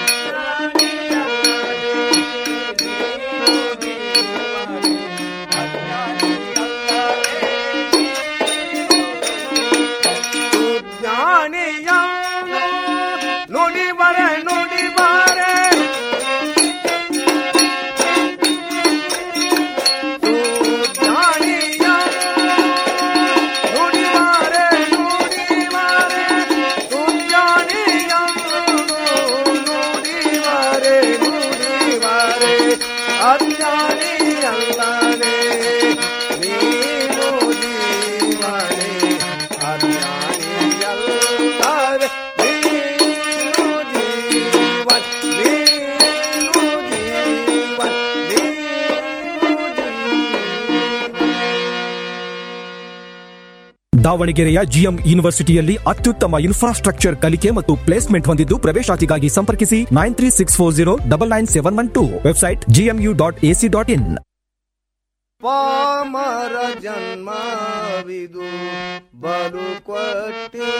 ಜ್ಞಾನಿಯಾನು ನುಡಿಬರೆ ನುಡಿಬರೆ ನುಡಿಬರೆ ನುಡಿಬರೆ ನುಡಿಬರೆ ನುಡಿಬರೆ ಅಜ್ಞಾನಿಯಲ್ಲವೇ ನೀನು ಜೀವನೇ ಅಜ್ಞಾನಿಯಲ್ಲವೇ ನೀನು ಜೀವನ್ ನೀನು ಜೀವನ್ ದಾವಣಗೆರೆಯ ಜಿಎಂ ಯೂನಿವರ್ಸಿಟಿಯಲ್ಲಿ ಅತ್ಯುತ್ತಮ ಇನ್ಫ್ರಾಸ್ಟ್ರಕ್ಚರ್ ಕಲಿಕೆ ಮತ್ತು ಪ್ಲೇಸ್ಮೆಂಟ್ ಹೊಂದಿದ್ದು ಪ್ರವೇಶಾತಿಗಾಗಿ ಸಂಪರ್ಕಿಸಿ nine three six four zero double nine seven one two website GMU dot AC dot in ಪಾಮರ ಜನ್ಮವಿದು ಬಲು ಕೊಟ್ಟಿ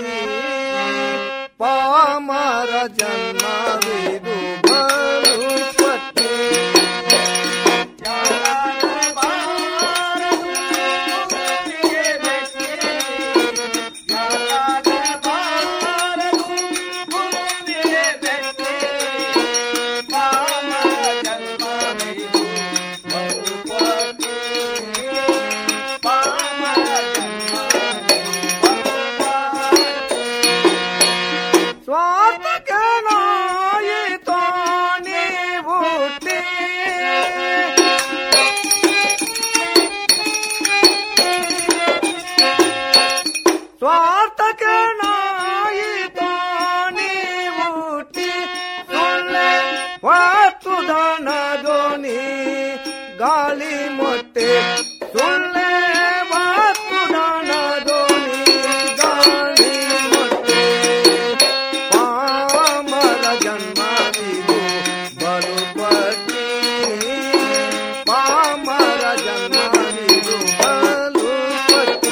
ಪಾಮರ ಜನ್ಮವಿದು ಬಲು ಕೊಟ್ಟಿ ಸ್ವಾರ್ಥಕ್ಕೆ ನಾಯಿತೋ ಹೊತ್ತು ದಾನ ದೋಣಿ ಗಾಳಿ ಮೊಟ್ಟೆ ಸುಳ್ಳೆ ಹೊತ್ತು ದಾನ ದೋಣಿ ಗಾಳಿ ಮೊಟ್ಟೆ ಪಾಮರ ಜನ್ಮವಿದು ಬಲು ಪಟ್ಟಿ ಪಾಮರ ಜನ್ಮವಿದು ಬಲು ಪಟ್ಟಿ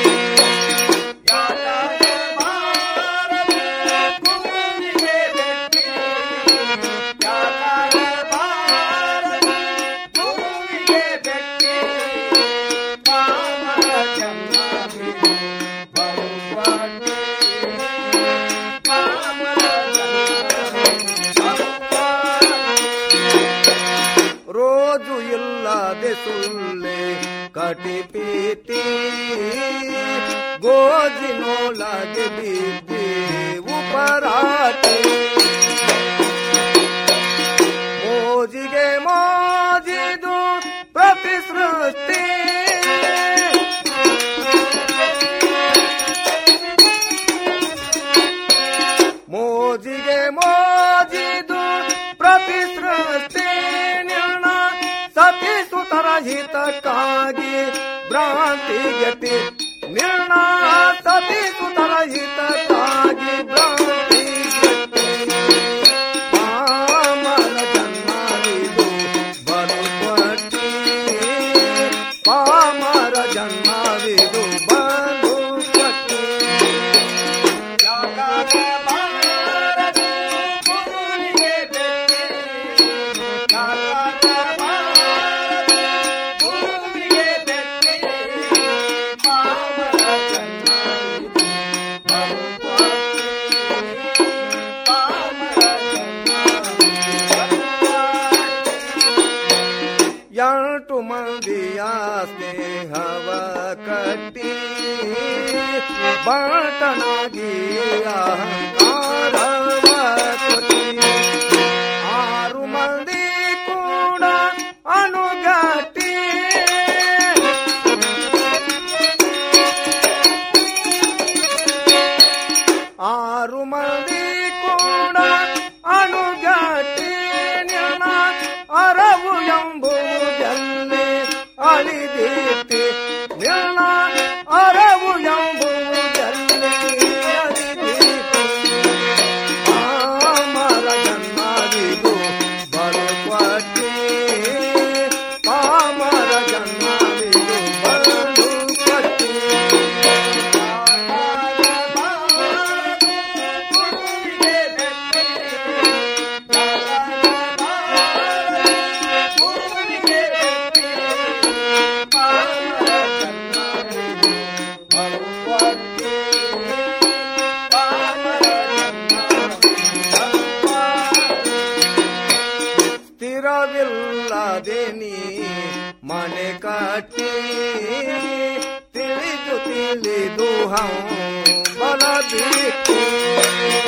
ರೋಜು ಇಲ್ಲದೆ ಸುಳ್ಳೆ ಕಟಿಪೀತಿ ಗೋಜಿನೊಳಗೆ ಬಿದ್ದಿ ಉಪರಾಟಿ ಮೋಜಿಗೆ ಮೋಜಿದು ಪ್ರತಿ ಸೃಷ್ಟಿ ಮೋಜಿಗೆ ಮೋಜಿದು ಪ್ರತಿ ಸೃಷ್ಟಿ ನಿರ್ಣ ಸತಿಸುತರ ಹಿತಕ್ಕಾಗಿ ಭ್ರಾಂತಿ ಗತಿ ನಿರ್ಣ ಸತಿಸುತರ ಹಿತಕ್ಕಾಗಿ ಭ್ರಾಂತಿ ಗತಿ ಪಾಮರ ಜನ್ಮವಿದು ಬಲು ಪಟ್ಟಿ ಪಾಮರ ಜನ್ಮವಿದು ಬಲು ಪಟ್ಟಿ ಎಂಟು ಮಂದಿಯ ಸ್ನೇಹವ ಕಟ್ಟಿ ಬಾಟನಾಗಿ ಅಹಂಕಾರವ ಕೊಟ್ಟಿ ಆರು ಮಂದಿ ಕೂಡ ಅನುಗಟ್ಟಿ ಆರು ಮಂದಿ ಕೂಡ ಅನುಗಟ್ಟಿ ನಿನ್ನ ಅರವು ಎಂಬುವುದಲ್ಲಿ ಅಳಿದೀತಿ ನಿನ್ನ ಅರವು ಎಂಬುವುದಲ್ಲಿ ಅಳಿದೀತಿ ಪಾಮರ ಜನ್ಮವಿದು ಬಲು ಪಟ್ಟಿ ಪಾಮರ ಜನ್ಮವಿದು ಬಲು ಪಟ್ಟಿ ಸ್ಥಿರವಿಲ್ಲದೆ ನೀ ಮನೆ ಕಟ್ಟಿ ತಿಳಿದು ತಿಳಿದು ಹಂ ಬಲ ಬಿಟ್ಟು